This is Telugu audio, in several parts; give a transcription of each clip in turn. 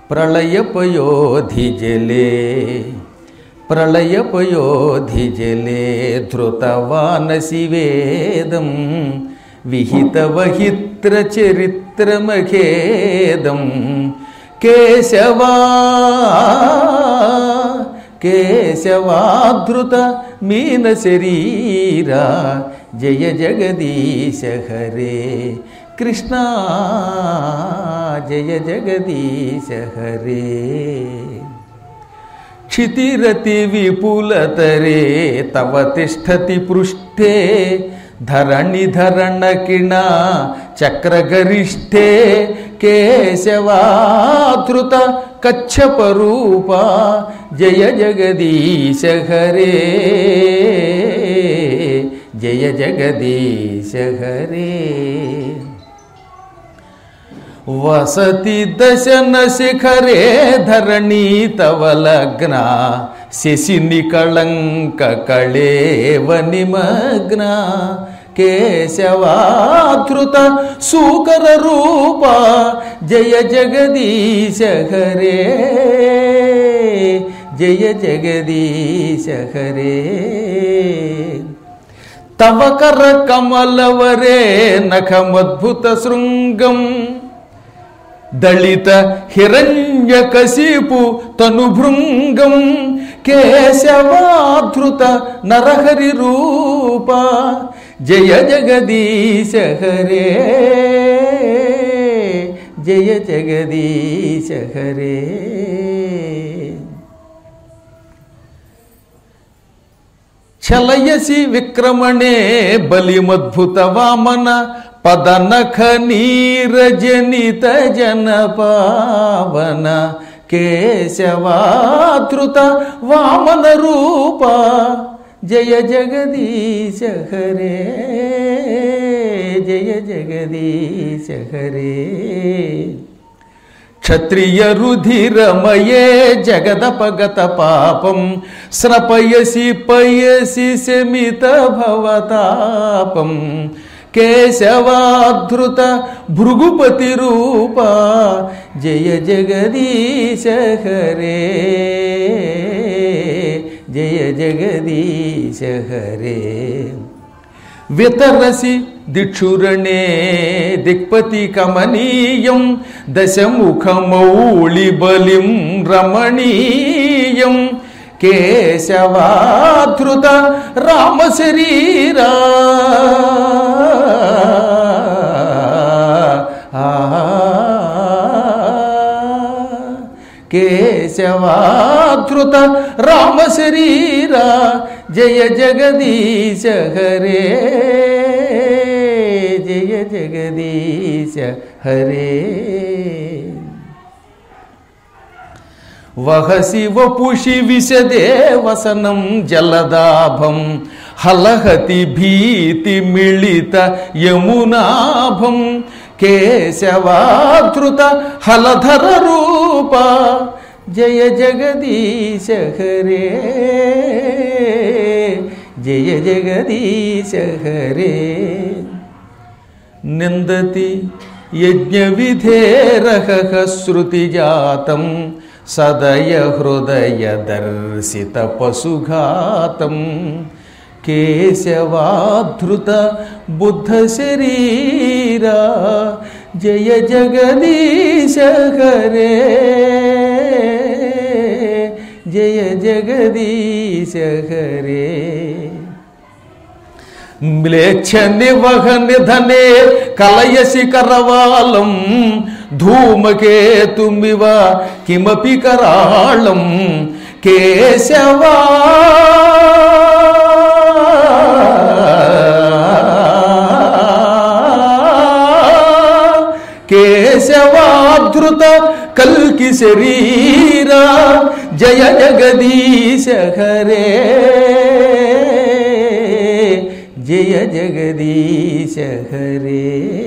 ప్రళయపయోధిజలే ప్రళయపయోధిజలే ధృతవానసివేదం విహితవహిత్రచరిత్రమఖేదం కేశవా కేశవాధృత మీన శరీరా జయ జగదీశ హరే కృష్ణ జయ జగదీశ హరే क्षितिरति विपुलतरे तव तिष्ठति पृष्ठे धरणिधरणकिणा चक्रगरिष्ठे केशवाधृत कच्छपरूपा जय जगदीश हरे जय जगदीश हरे వసతి దశన శిఖరే ధరణీ తవ లగ్న శశిని కళంక కళేవ నిమగ్న కేశవాధృత సూకర రూప జయ జగదీశ హరే జయ జగదీశ హరే తవ కర కమలవరే నఖమద్భుత శృంగం దళిత హిరణ్యకశిపు తనుభృంగం కేశవాధృత నరహరి రూప జయ జగదీశ హరే జయ జగదీశ హరే చలయసి విక్రమణే బలిమద్భుత వామన పదనఖ నీరజనిత జన పావన కేశవాధృత వామన రూప జయ జగదీశ హరే జయ జగదీశ హరే క్షత్రియ రుధిరమయే జగదపగత పాపం స్రపయసి పయసి శమిత భవతాపం కేశవాధృత భృగుపతి రూప జయ జగదీశ హరే జయ జగదీశ హరే వితరసి దిక్షురణే దిక్పతి కమనీయం దశముఖమౌళి బలిం రమణీయం కేశవాధృత రామ శరీరా కేశవాధృత రామ శరీరా జయ జగదీశ హరే జయ జగదీశ హరే వహసి వపుషి విశదే వసనం జలదాభం హలహతి భీతి మిళిత యమునాభం కేశవాధృత హలధర రూప జయ జగదీశ హరే జయ జగదీశ హరే నిందతి యజ్ఞవిధేరహ శృతిజాతం సదయ హృదయ దర్శిత పశుఘాతం కేశవాధృత బుద్ధ శరీరా జయ జగదీశ హరే జయ జగదీశ హరే మ్లేచ్ఛ నివహ నిధనే కలయసి కరవాలం ధూమకేతుమివ కిమపి కరాళం కేశవా కేశవాధృత కల్కి శరీరా జయ జగదీశ హరే జయ జగదీశ హరే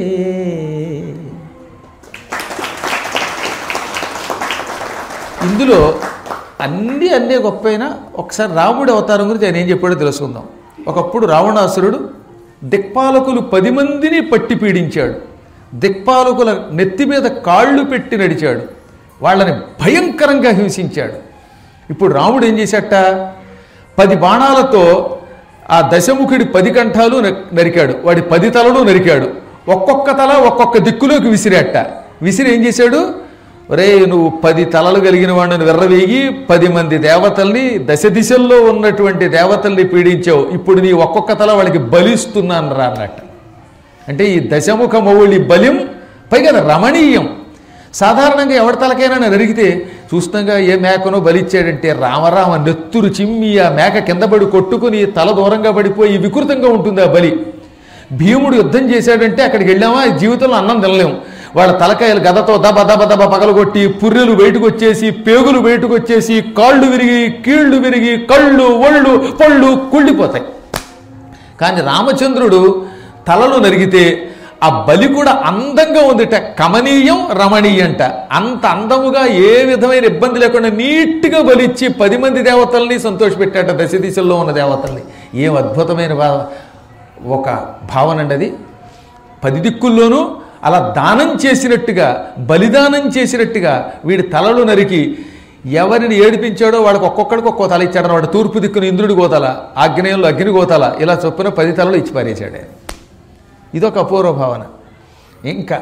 ఇందులో అన్నీ అన్నీ గొప్పైనా ఒకసారి రాముడి అవతారం గురించి ఆయన ఏం చెప్పాడో తెలుసుకుందాం ఒకప్పుడు రావణాసురుడు దిక్పాలకులు పది మందిని పట్టి పీడించాడు దిక్పాలకుల నెత్తి మీద కాళ్ళు పెట్టి నడిచాడు వాళ్ళని భయంకరంగా హింసించాడు ఇప్పుడు రాముడు ఏం చేశాట పది బాణాలతో ఆ దశముఖుడి పది కంఠాలు న- నరికాడు వాడి పది తలలు నరికాడు ఒక్కొక్క తల ఒక్కొక్క దిక్కులోకి విసిరాట విసిరి ఏం చేశాడు ఒరే నువ్వు పది తలలు కలిగిన వాడిని వెర్రవేగి పది మంది దేవతల్ని దశ దిశల్లో ఉన్నటువంటి దేవతల్ని పీడించావు ఇప్పుడు నీ ఒక్కొక్క తల వాళ్ళకి బలిస్తున్నాను రా అన్నట్టు అంటే ఈ దశముఖ మౌళి బలిం పైగా అది రమణీయం సాధారణంగా ఎవరి తలకైనా నరిగితే చూస్తాగా ఏ మేకనో బలిచ్చాడంటే రామరామ నెత్తురు చిమ్మి ఆ మేక కింద పడి కొట్టుకుని తల దూరంగా పడిపోయి వికృతంగా ఉంటుంది ఆ బలి భీముడు యుద్ధం చేశాడంటే అక్కడికి వెళ్ళామా ఈ జీవితంలో అన్నం తినలేము వాళ్ళ తలకాయలు గదతో దబ దబ దబ పగలగొట్టి పుర్రెలు బయటకు వచ్చేసి పేగులు బయటకు వచ్చేసి కాళ్ళు విరిగి కీళ్లు విరిగి కళ్ళు ఒళ్ళు పళ్ళు కుళ్ళిపోతాయి కానీ రామచంద్రుడు తలలు నరిగితే ఆ బలి కూడా అందంగా ఉందిట కమనీయం రమణీయంట అంత అందముగా ఏ విధమైన ఇబ్బంది లేకుండా నీట్గా బలిచ్చి పది మంది దేవతల్ని సంతోషపెట్టాట దశ దిశల్లో ఉన్న దేవతల్ని ఏం అద్భుతమైన భా- ఒక భావన అండి అది పది దిక్కుల్లోనూ అలా దానం చేసినట్టుగా బలిదానం చేసినట్టుగా వీడి తలలు నరికి ఎవరిని ఏడిపించాడో వాళ్ళకి ఒక్కొక్కడికి ఒక్కో తల ఇచ్చాడు వాడు తూర్పు దిక్కున ఇంద్రుడి గోతల ఆగ్నేయంలో అగ్ని గోతల ఇలా చొప్పున పది తలలు ఇచ్చి పారేశాడు ఆయన. ఇదొక అపూర్వ భావన ఇంకా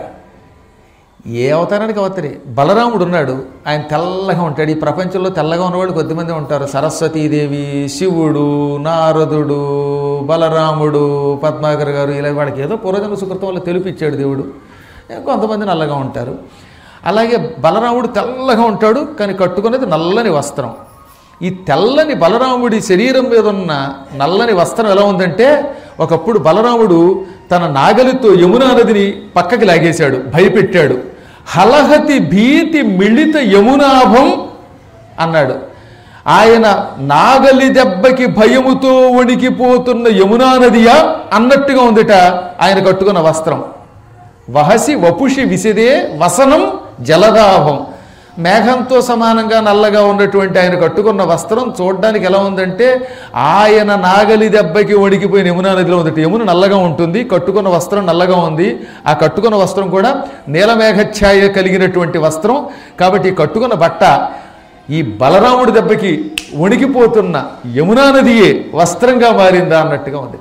ఏ అవతారానికి అవతరి బలరాముడు ఉన్నాడు ఆయన తెల్లగా ఉంటాడు ఈ ప్రపంచంలో తెల్లగా ఉన్నవాళ్ళు కొద్దిమంది ఉంటారు సరస్వతీదేవి శివుడు నారదుడు బలరాముడు పద్మాకర్ గారు ఇలా వాళ్ళకి ఏదో పూర్వజన్మ సుకృతం వల్ల తెలిపిచ్చాడు దేవుడు కొంతమంది నల్లగా ఉంటారు అలాగే బలరాముడు తెల్లగా ఉంటాడు కానీ కట్టుకునేది నల్లని వస్త్రం ఈ తెల్లని బలరాముడి శరీరం మీద ఉన్న నల్లని వస్త్రం ఎలా ఉందంటే ఒకప్పుడు బలరాముడు తన నాగలితో యమునా నదిని పక్కకి లాగేశాడు భయపెట్టాడు హలహతి భీతి మిళిత యమునాభం అన్నాడు ఆయన నాగలి దెబ్బకి భయముతో వణికిపోతున్న యమునా నదియా అన్నట్టుగా ఉందిట ఆయన కట్టుకున్న వస్త్రం వహసి వపుషి విసిదే వసనం జలదాభం మేఘంతో సమానంగా నల్లగా ఉన్నటువంటి ఆయన కట్టుకున్న వస్త్రం చూడడానికి ఎలా ఉందంటే ఆయన నాగలి దెబ్బకి వణికిపోయిన యమునా నదిలో ఉంది యమున నల్లగా ఉంటుంది కట్టుకున్న వస్త్రం నల్లగా ఉంది ఆ కట్టుకున్న వస్త్రం కూడా నీలమేఘఛాయ కలిగినటువంటి వస్త్రం కాబట్టి ఈ కట్టుకున్న బట్ట ఈ బలరాముడి దెబ్బకి వణికిపోతున్న యమునా నదియే వస్త్రంగా మారిందా అన్నట్టుగా ఉంది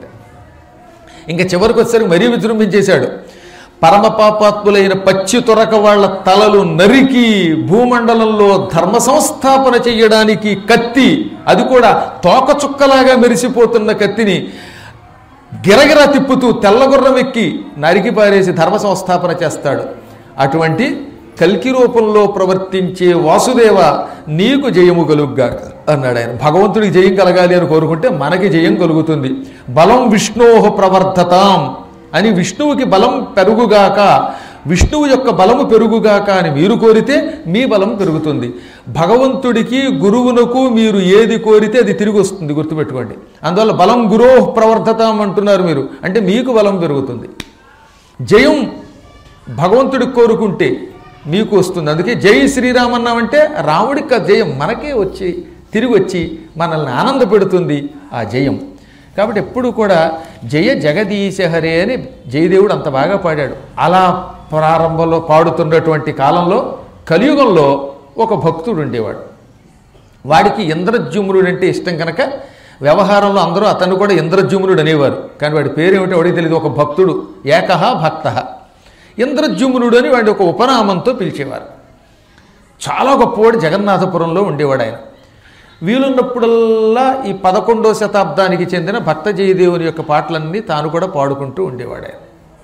ఇంకా చివరికి వచ్చేసరికి మరీ విజృంభించేశాడు పరమ పాపాత్ములైన పచ్చి తొరక వాళ్ళ తలలు నరికి భూమండలంలో ధర్మ సంస్థాపన చెయ్యడానికి కత్తి అది కూడా తోక చుక్కలాగా మెరిసిపోతున్న కత్తిని గిరగిరా తిప్పుతూ తెల్లగుర్రం ఎక్కి నరికి పారేసి ధర్మ సంస్థాపన చేస్తాడు అటువంటి కల్కి రూపంలో ప్రవర్తించే వాసుదేవ నీకు జయము కలుగ్గాక అన్నాడు ఆయన భగవంతుడికి జయం కలగాలి అని కోరుకుంటే మనకి జయం కలుగుతుంది బలం విష్ణోహ ప్రవర్ధతాం అని విష్ణువుకి బలం పెరుగుగాక విష్ణువు యొక్క బలము పెరుగుగాక అని మీరు కోరితే మీ బలం పెరుగుతుంది భగవంతుడికి గురువునకు మీరు ఏది కోరితే అది తిరిగి వస్తుంది గుర్తుపెట్టుకోండి అందువల్ల బలం గురోహ్ ప్రవర్ధతాం అంటున్నారు మీరు అంటే మీకు బలం పెరుగుతుంది జయం భగవంతుడికి కోరుకుంటే మీకు వస్తుంది అందుకే జై శ్రీరామ్ అన్నామంటే రాముడికి ఆ జయం మనకే వచ్చి తిరిగి వచ్చి మనల్ని ఆనంద పెడుతుంది ఆ జయం కాబట్టి ఎప్పుడు కూడా జయ జగదీశ హరే అని జయదేవుడు అంత బాగా పాడాడు అలా ప్రారంభంలో పాడుతున్నటువంటి కాలంలో కలియుగంలో ఒక భక్తుడు ఉండేవాడు వాడికి ఇంద్రజుమ్నుడు అంటే ఇష్టం కనుక వ్యవహారంలో అందరూ అతను కూడా ఇంద్రజుమ్నుడు అనేవారు కానీ వాడి పేరేమిటో వాడికి తెలియదు ఒక భక్తుడు ఏకహ భక్త ఇంద్రజుమ్నుడు అని వాడి ఒక ఉపనామంతో పిలిచేవారు చాలా గొప్పవాడు జగన్నాథపురంలో ఉండేవాడు ఆయన వీలున్నప్పుడల్లా ఈ పదకొండో శతాబ్దానికి చెందిన భక్త జయదేవుని యొక్క పాటలన్నీ తాను కూడా పాడుకుంటూ ఉండేవాడు ఆయన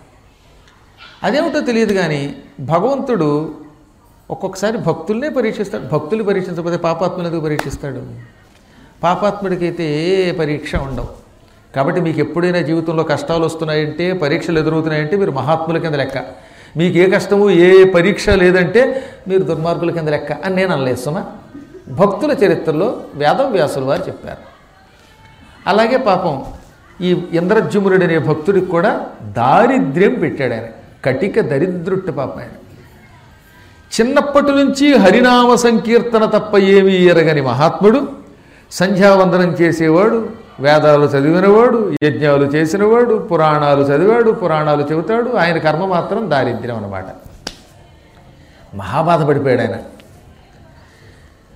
అదేమిటో తెలియదు కానీ భగవంతుడు ఒక్కొక్కసారి భక్తుల్నే పరీక్షిస్తాడు భక్తులు పరీక్షించకపోతే పాపాత్ములు ఎందుకు పరీక్షిస్తాడు పాపాత్ముడికైతే ఏ పరీక్ష ఉండవు కాబట్టి మీకు ఎప్పుడైనా జీవితంలో కష్టాలు వస్తున్నాయంటే పరీక్షలు ఎదురవుతున్నాయంటే మీరు మహాత్ముల కింద లెక్క మీకు ఏ కష్టము ఏ పరీక్ష లేదంటే మీరు దుర్మార్గుల కింద లెక్క అని నేను అనలేస్తున్నా భక్తుల చరిత్రలో వేదం వ్యాసులు వారు చెప్పారు అలాగే పాపం ఈ ఇంద్రజుమునుడు అనే భక్తుడికి కూడా దారిద్ర్యం పెట్టాడు ఆయన కటిక దరిద్రుట్టు పాపం ఆయన చిన్నప్పటి నుంచి హరినామ సంకీర్తన తప్ప ఏమీ ఎరగని మహాత్ముడు సంధ్యావందనం చేసేవాడు వేదాలు చదివినవాడు యజ్ఞాలు చేసినవాడు పురాణాలు చదివాడు పురాణాలు చెబుతాడు ఆయన కర్మ మాత్రం దారిద్ర్యం అన్నమాట మహాబాధపడిపోయాడు ఆయన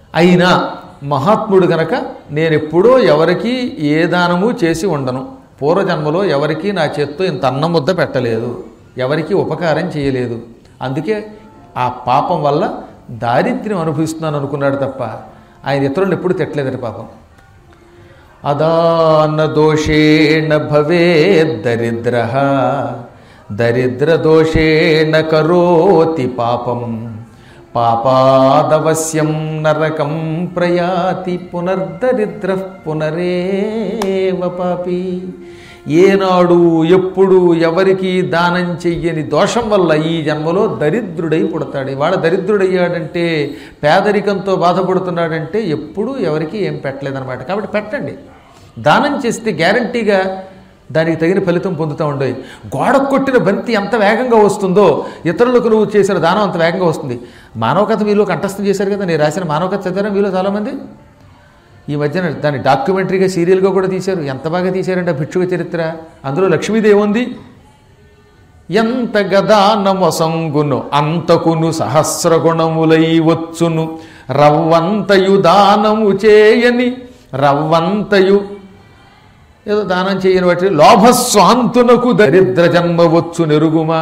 అయినా మహాత్ముడు గనక నేనెప్పుడూ ఎవరికి ఏ దానము చేసి ఉండను పూర్వజన్మలో ఎవరికి నా చేత్తో ఇంత అన్నం ముద్ద పెట్టలేదు ఎవరికి ఉపకారం చేయలేదు అందుకే ఆ పాపం వల్ల దారిద్ర్యం అనుభవిస్తున్నాను అనుకున్నాడు తప్ప ఆయన ఇతరులను ఎప్పుడు తిట్టలేదట పాపం అదాన దోషేణ భవే దరిద్ర దరిద్ర దోషేణ కరోతి పాపం పాపాదవశ్యం నరకం ప్రయాతి పునర్దరిద్ర పునరేవ పాపి ఏనాడు ఎప్పుడు ఎవరికి దానం చెయ్యని దోషం వల్ల ఈ జన్మలో దరిద్రుడై పుడతాడు వాడు దరిద్రుడయ్యాడంటే పేదరికంతో బాధపడుతున్నాడంటే ఎప్పుడూ ఎవరికి ఏం పెట్టలేదన్నమాట కాబట్టి పెట్టండి దానం చేస్తే గ్యారంటీగా దానికి తగిన ఫలితం పొందుతూ ఉండేవి గోడ కొట్టిన బంతి ఎంత వేగంగా వస్తుందో ఇతరులకు నువ్వు చేసిన దానం అంత వేగంగా వస్తుంది మానవ కథ మీలో కంఠస్థం చేశారు కదా నేను రాసిన మానవ కథ చదివారా మీలో చాలామంది ఈ మధ్యన దాన్ని డాక్యుమెంటరీగా సీరియల్గా కూడా తీశారు ఎంత బాగా తీశారంటే ఆ భిక్షుక చరిత్ర అందులో లక్ష్మీదేవి ఉంది ఎంత గదానమొసంగును అంతకును సహస్రగుణములై వచ్చును రవ్వంతయు దానము చేయని రవ్వంతయు ఏదో దానం చేయని వాటి లోభస్వాంతునకు దరిద్ర జన్మ వచ్చు నెరుగుమా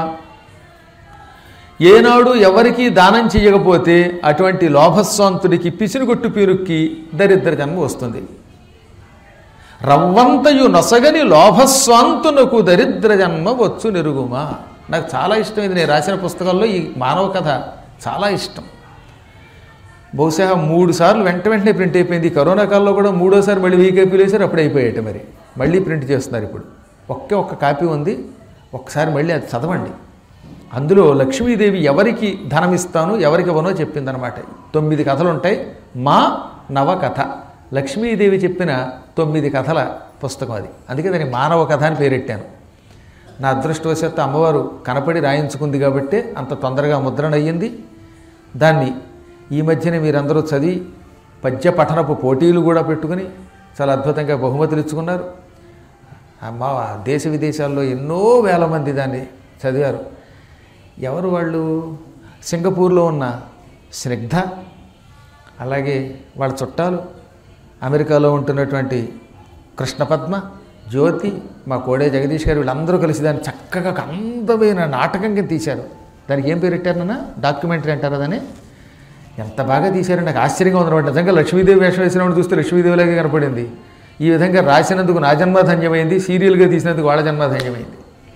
ఏనాడు ఎవరికి దానం చేయకపోతే అటువంటి లోభస్వాంతుడికి పిసినుగొట్టు పీరుక్కి దరిద్ర జన్మ వస్తుంది రవ్వంతయు నొసగని లోభస్వాంతునకు దరిద్ర జన్మ వచ్చు నెరుగుమా నాకు చాలా ఇష్టం ఇది నేను రాసిన పుస్తకాల్లో ఈ మానవ కథ చాలా ఇష్టం బహుశా మూడు సార్లు వెంట వెంటనే ప్రింట్ అయిపోయింది కరోనా కాలంలో కూడా మూడోసారి మళ్ళీ వెయ్యి కాపీలు వేసారు అప్పుడే అయిపోయాయి మరి మళ్ళీ ప్రింట్ చేస్తున్నారు ఇప్పుడు ఒకే ఒక్క కాపీ ఉంది ఒక్కసారి మళ్ళీ అది చదవండి అందులో లక్ష్మీదేవి ఎవరికి ధనం ఇస్తాను ఎవరికి ఇవ్వనో చెప్పిందనమాట తొమ్మిది కథలు ఉంటాయి మా నవకథ లక్ష్మీదేవి చెప్పిన తొమ్మిది కథల పుస్తకం అది అందుకే దాన్ని మానవ కథ అని పేరెట్టాను నా అదృష్టవశాత్తు అమ్మవారు కనపడి రాయించుకుంది కాబట్టి అంత తొందరగా ముద్రణ అయ్యింది దాన్ని ఈ మధ్యనే మీరందరూ చదివి పద్య పఠనపు పోటీలు కూడా పెట్టుకుని చాలా అద్భుతంగా బహుమతులు ఇచ్చుకున్నారు అమ్మ దేశ విదేశాల్లో ఎన్నో వేల మంది దాన్ని చదివారు ఎవరు వాళ్ళు సింగపూర్లో ఉన్న స్నిగ్ధ అలాగే వాళ్ళ చుట్టాలు అమెరికాలో ఉంటున్నటువంటి కృష్ణపద్మ జ్యోతి మా కోడే జగదీష్ గారు వీళ్ళందరూ కలిసి దాన్ని చక్కగా ఒక అందమైన నాటకంగా తీశారు దానికి ఏం పేరు పెట్టారు నాన్న డాక్యుమెంటరీ అంటారు దాన్ని ఎంత బాగా తీశారో నాకు ఆశ్చర్యంగా ఉందన్నమాట నిజంగా లక్ష్మీదేవి వేషం వేసినప్పుడు చూస్తే లక్ష్మీదేవిలాగే కనపడింది ఈ విధంగా రాసినందుకు నా జన్మ ధన్యమైంది సీరియల్గా తీసినందుకు వాళ్ళ జన్మ ధన్యమైంది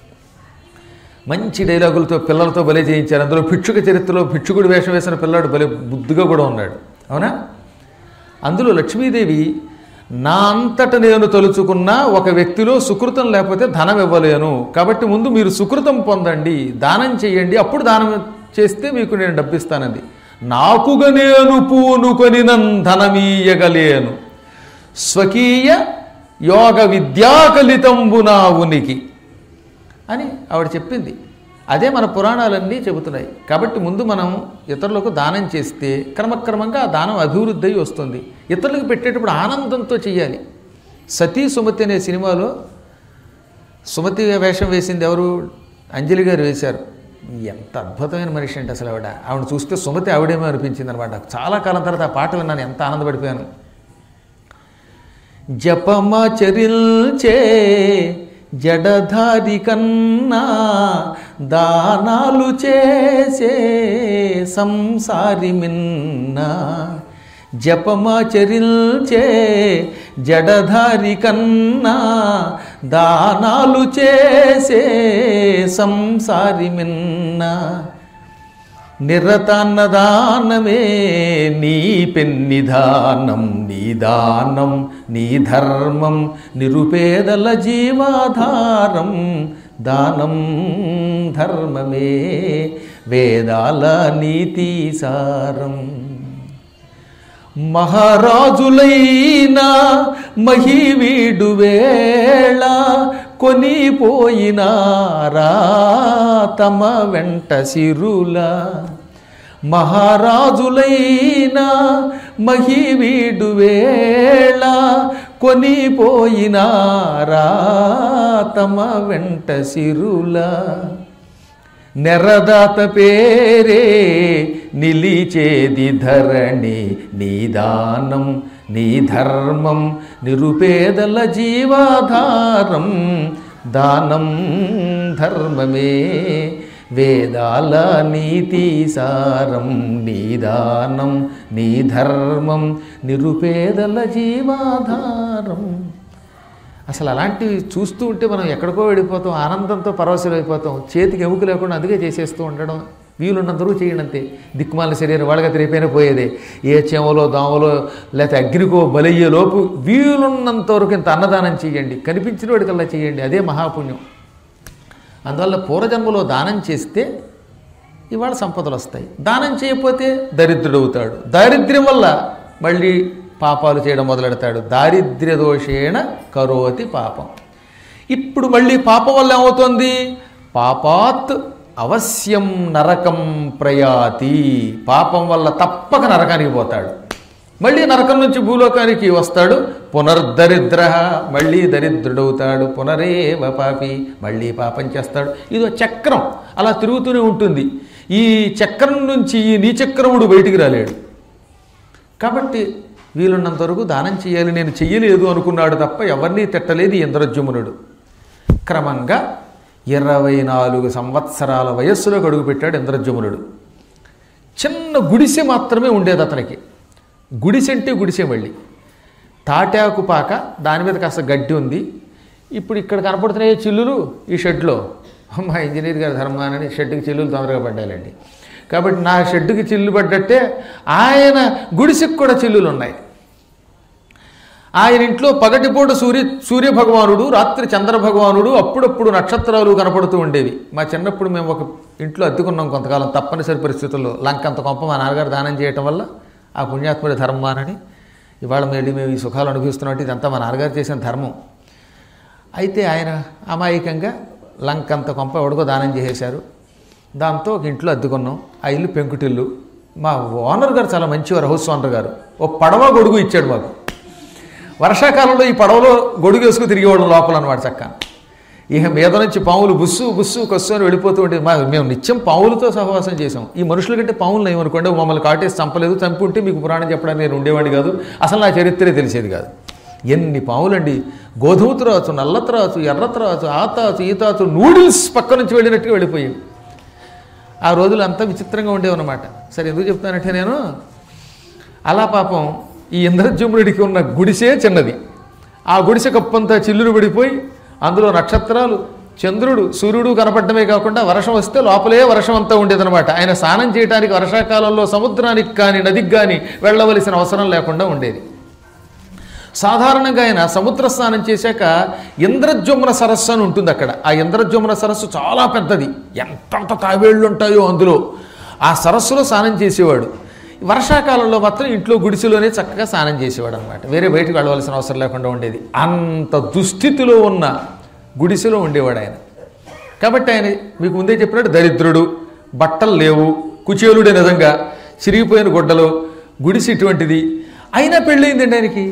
మంచి డైలాగులతో పిల్లలతో బలే చేయించారు అందులో భిక్షుక చరిత్రలో భిక్షుకుడు వేషం వేసిన పిల్లాడు భలే బుద్ధిగా కూడా ఉన్నాడు అవునా అందులో లక్ష్మీదేవి నా అంతట నేను తలుచుకున్న ఒక వ్యక్తిలో సుకృతం లేకపోతే ధనం ఇవ్వలేను కాబట్టి ముందు మీరు సుకృతం పొందండి దానం చేయండి అప్పుడు దానం చేస్తే మీకు నేను డబ్బిస్తానంది నాకుగా నేను పూనుకొని ధనమీయగలేను స్వకీయ యోగ విద్యాకలితంబునా ఉనికి అని ఆవిడ చెప్పింది అదే మన పురాణాలన్నీ చెబుతున్నాయి కాబట్టి ముందు మనం ఇతరులకు దానం చేస్తే క్రమక్రమంగా ఆ దానం అభివృద్ధి అయి వస్తుంది ఇతరులకు పెట్టేటప్పుడు ఆనందంతో చేయాలి సతీ సుమతి అనే సినిమాలో సుమతి వేషం వేసింది ఎవరు అంజలి గారు వేశారు ఎంత అద్భుతమైన మనిషి అంటే అసలు ఆవిడ ఆవిడ చూస్తే సుమతి ఆవిడేమో అనిపించింది అనమాట చాలా కాలం తర్వాత ఆ పాట విన్నాను ఎంత ఆనందపడిపోయాను జపమాచరిల్చే జడధారి కన్నా దానాలు చేసే సంసారి మిన్నా జపమాచరిల్చే జడధారి కన్నా దానాలు చేసే సంసారి మిన్నా నిరతాన్నదానమే నీ పెన్నిధానం నీ దానం నీ ధర్మం నిరుపేదల జీవాధారం దానం ధర్మమే వేదాల నీతి సారం మహారాజులైనా మహివీడు వేళ కొనిపోయినారా తమ వెంట సిరుల మహారాజులైనా మహివీడు వేళ కొనిపోయినారా తమ వెంట సిరుల నెరదాత పేరే నిలిచేది ధరణి నీ దానం నీ ధర్మం నిరుపేదల జీవాధారం దానం ధర్మమే వేదాల నీతి సారం నీ దానం నీ ధర్మం నిరుపేదల జీవాధారం అసలు అలాంటివి చూస్తూ ఉంటే మనం ఎక్కడికో వెళ్ళిపోతాం ఆనందంతో పరవశలు అయిపోతాం చేతికి ఎముక లేకుండా అందుకే చేసేస్తూ ఉండడం వీలున్నంత వరకు చేయండి అంతే దిక్కుమాల శరీరం వాళ్ళగా తిరిగిపోయినా పోయేదే ఏ చెమలో దోమలో లేకపోతే అగ్నికో బలయ్యే లోపు వీలున్నంత వరకు ఇంత అన్నదానం చేయండి కనిపించిన వాడికల్లా చేయండి అదే మహాపుణ్యం అందువల్ల పూర్వజన్మలో దానం చేస్తే ఇవాళ సంపదలు వస్తాయి దానం చేయకపోతే దరిద్రుడవుతాడు దారిద్ర్యం వల్ల మళ్ళీ పాపాలు చేయడం మొదలెడతాడు దారిద్ర్య దోషేణ కరోతి పాపం ఇప్పుడు మళ్ళీ పాపం వల్ల ఏమవుతుంది పాపాత్ అవశ్యం నరకం ప్రయాతి పాపం వల్ల తప్పక నరకానికి పోతాడు మళ్ళీ నరకం నుంచి భూలోకానికి వస్తాడు పునర్దరిద్ర మళ్ళీ దరిద్రుడవుతాడు పునరేవ పాపి మళ్ళీ పాపం చేస్తాడు ఇదో చక్రం అలా తిరుగుతూనే ఉంటుంది ఈ చక్రం నుంచి ఈ నీచక్రముడు బయటికి రాలేడు కాబట్టి వీలున్నంత వరకు దానం చేయాలి నేను చెయ్యలేదు అనుకున్నాడు తప్ప ఎవరినీ తిట్టలేదు ఈ ఇంద్రజమునుడు క్రమంగా ఇరవై నాలుగు సంవత్సరాల వయస్సులో అడుగుపెట్టాడు ఇంద్రజమునుడు చిన్న గుడిసె మాత్రమే ఉండేది అతనికి గుడిసె అంటే గుడిసె మళ్ళీ తాటాకు పాక దాని మీద కాస్త గడ్డి ఉంది ఇప్పుడు ఇక్కడ కనపడుతున్నాయి చిల్లులు ఈ షెడ్లో మా ఇంజనీర్ గారి ధర్మానని షెడ్కి చిల్లులు తొందరగా పడ్డాలండి కాబట్టి నా షెడ్డుకి చిల్లు పడ్డట్టే ఆయన గుడిసెకి కూడా చిల్లులు ఉన్నాయి ఆయన ఇంట్లో పగటిపూట సూర్య సూర్య భగవానుడు రాత్రి చంద్ర భగవానుడు అప్పుడప్పుడు నక్షత్రాలు కనపడుతూ ఉండేవి మా చిన్నప్పుడు మేము ఒక ఇంట్లో అద్దెకున్నాం కొంతకాలం తప్పనిసరి పరిస్థితుల్లో లంకంత కొంప మా నాన్నగారు దానం చేయటం వల్ల ఆ పుణ్యాత్ముడి ధర్మానని ఇవాళ మళ్ళీ మేము ఈ సుఖాలు అనుభవిస్తున్నట్టు ఇదంతా మా నాన్నగారు చేసిన ధర్మం అయితే ఆయన అమాయకంగా లంకంత కొంప ఎవడికో దానం చేసేశారు దాంతో ఒక ఇంట్లో అద్దెకున్నాం ఆ ఇల్లు పెంకుటిల్లు మా ఓనర్ గారు చాలా మంచివారు హౌస్ ఓనర్ గారు ఓ పడవ గొడుగు ఇచ్చాడు మాకు వర్షాకాలంలో ఈ పడవలో గొడుగు వేసుకు తిరిగేవాడు లోపల అనమాట చక్క ఇక మీద నుంచి పాములు బుస్సు బుస్సు కొస్సు అని వెళ్ళిపోతూ ఉంటే మా మేము నిత్యం పాములతో సహవాసం చేసాం ఈ మనుషుల కంటే పాములు ఏమనుకోండి మమ్మల్ని కాటేసి చంపలేదు చంపి ఉంటే మీకు పురాణం చెప్పడానికి నేను ఉండేవాడిని కాదు అసలు నా చరిత్రే తెలిసేది కాదు ఎన్ని పాములండి గోధుమ త్రాచు నల్ల త్రాచు ఎర్ర త్రాచు ఆ తాచు ఈ తాచు నూడిల్స్ పక్క నుంచి వెళ్ళినట్టుగా వెళ్ళిపోయాయి ఆ రోజులు అంతా విచిత్రంగా ఉండేవన్నమాట సరే ఎందుకు చెప్తానంటే నేను అలా పాపం ఈ ఇంద్రజమునుడికి ఉన్న గుడిసే చిన్నది ఆ గుడిసె కప్పంతా చిల్లులు పడిపోయి అందులో నక్షత్రాలు చంద్రుడు సూర్యుడు కనపడమే కాకుండా వర్షం వస్తే లోపలే వర్షం అంతా ఉండేదన్నమాట ఆయన స్నానం చేయడానికి వర్షాకాలంలో సముద్రానికి కానీ నదికి కానీ వెళ్ళవలసిన అవసరం లేకుండా ఉండేది సాధారణంగా ఆయన సముద్ర స్నానం చేశాక ఇంద్రజమున సరస్సు అని ఉంటుంది అక్కడ ఆ ఇంద్రజమున సరస్సు చాలా పెద్దది ఎంతంత తావేళ్ళు ఉంటాయో అందులో ఆ సరస్సులో స్నానం చేసేవాడు వర్షాకాలంలో మాత్రం ఇంట్లో గుడిసెలోనే చక్కగా స్నానం చేసేవాడు అనమాట వేరే బయటకు వెళ్ళవలసిన అవసరం లేకుండా ఉండేది అంత దుస్థితిలో ఉన్న గుడిసెలో ఉండేవాడు ఆయన కాబట్టి ఆయన మీకు ముందే చెప్పినట్టు దరిద్రుడు బట్టలు లేవు కుచేలుడే నిజంగా చిరిగిపోయిన గుడ్డలు గుడిసి ఇటువంటిది అయినా పెళ్ళయిందండి ఆయనకి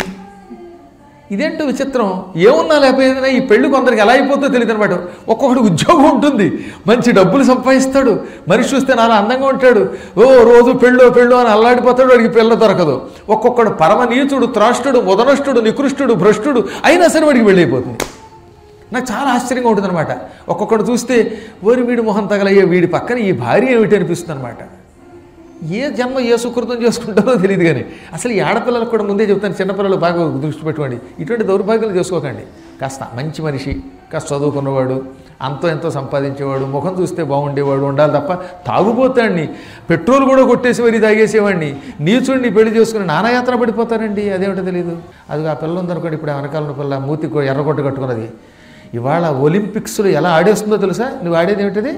ఇదేంటో విచిత్రం ఏమున్నా లేకపోయినా ఈ పెళ్లి కొందరికి ఎలా అయిపోతుందో తెలియదు అనమాట ఒక్కొక్కటి ఉద్యోగం ఉంటుంది మంచి డబ్బులు సంపాదిస్తాడు మనిషి చూస్తే నాలా అందంగా ఉంటాడు ఓ రోజు పెళ్ళో పెళ్ళో అని అల్లాడిపోతాడు వాడికి పిల్ల దొరకదు ఒక్కొక్కడు పరమ నీచుడు త్రాష్టుడు ముదనష్టుడు నికృష్టుడు భ్రష్టుడు అయినా సరే వాడికి వెళ్ళైపోతుంది నాకు చాలా ఆశ్చర్యంగా ఉంటుంది అనమాట ఒక్కొక్కడు చూస్తే ఓరి వీడి మొహం తగలయ్యే వీడి పక్కన ఈ భార్య ఏమిటి అనిపిస్తుంది అనమాట ఏ జన్మ ఏ సుకృతం చేసుకుంటారో తెలియదు కానీ అసలు ఈ ఆడపిల్లలకు కూడా ముందే చెప్తాను చిన్నపిల్లలు బాగా దృష్టి పెట్టుకోండి ఇటువంటి దౌర్భాగ్యాలు చేసుకోకండి కాస్త మంచి మనిషి కాస్త చదువుకున్నవాడు అంతో ఎంతో సంపాదించేవాడు ముఖం చూస్తే బాగుండేవాడు ఉండాలి తప్ప తాగుపోతాడిని పెట్రోల్ కూడా కొట్టేసి మరి తాగేసేవాడిని నీచుడిని పెళ్లి చేసుకుని నానాయాత్ర పడిపోతారండి అదేమిటో తెలియదు అది ఆ పిల్ల ఉందనుకోండి ఇప్పుడు వెనకాల పిల్ల మూతి ఎర్రగొట్ట కట్టుకున్నది ఇవాళ ఒలింపిక్స్లో ఎలా ఆడేస్తుందో తెలుసా నువ్వు ఆడేది ఏమిటది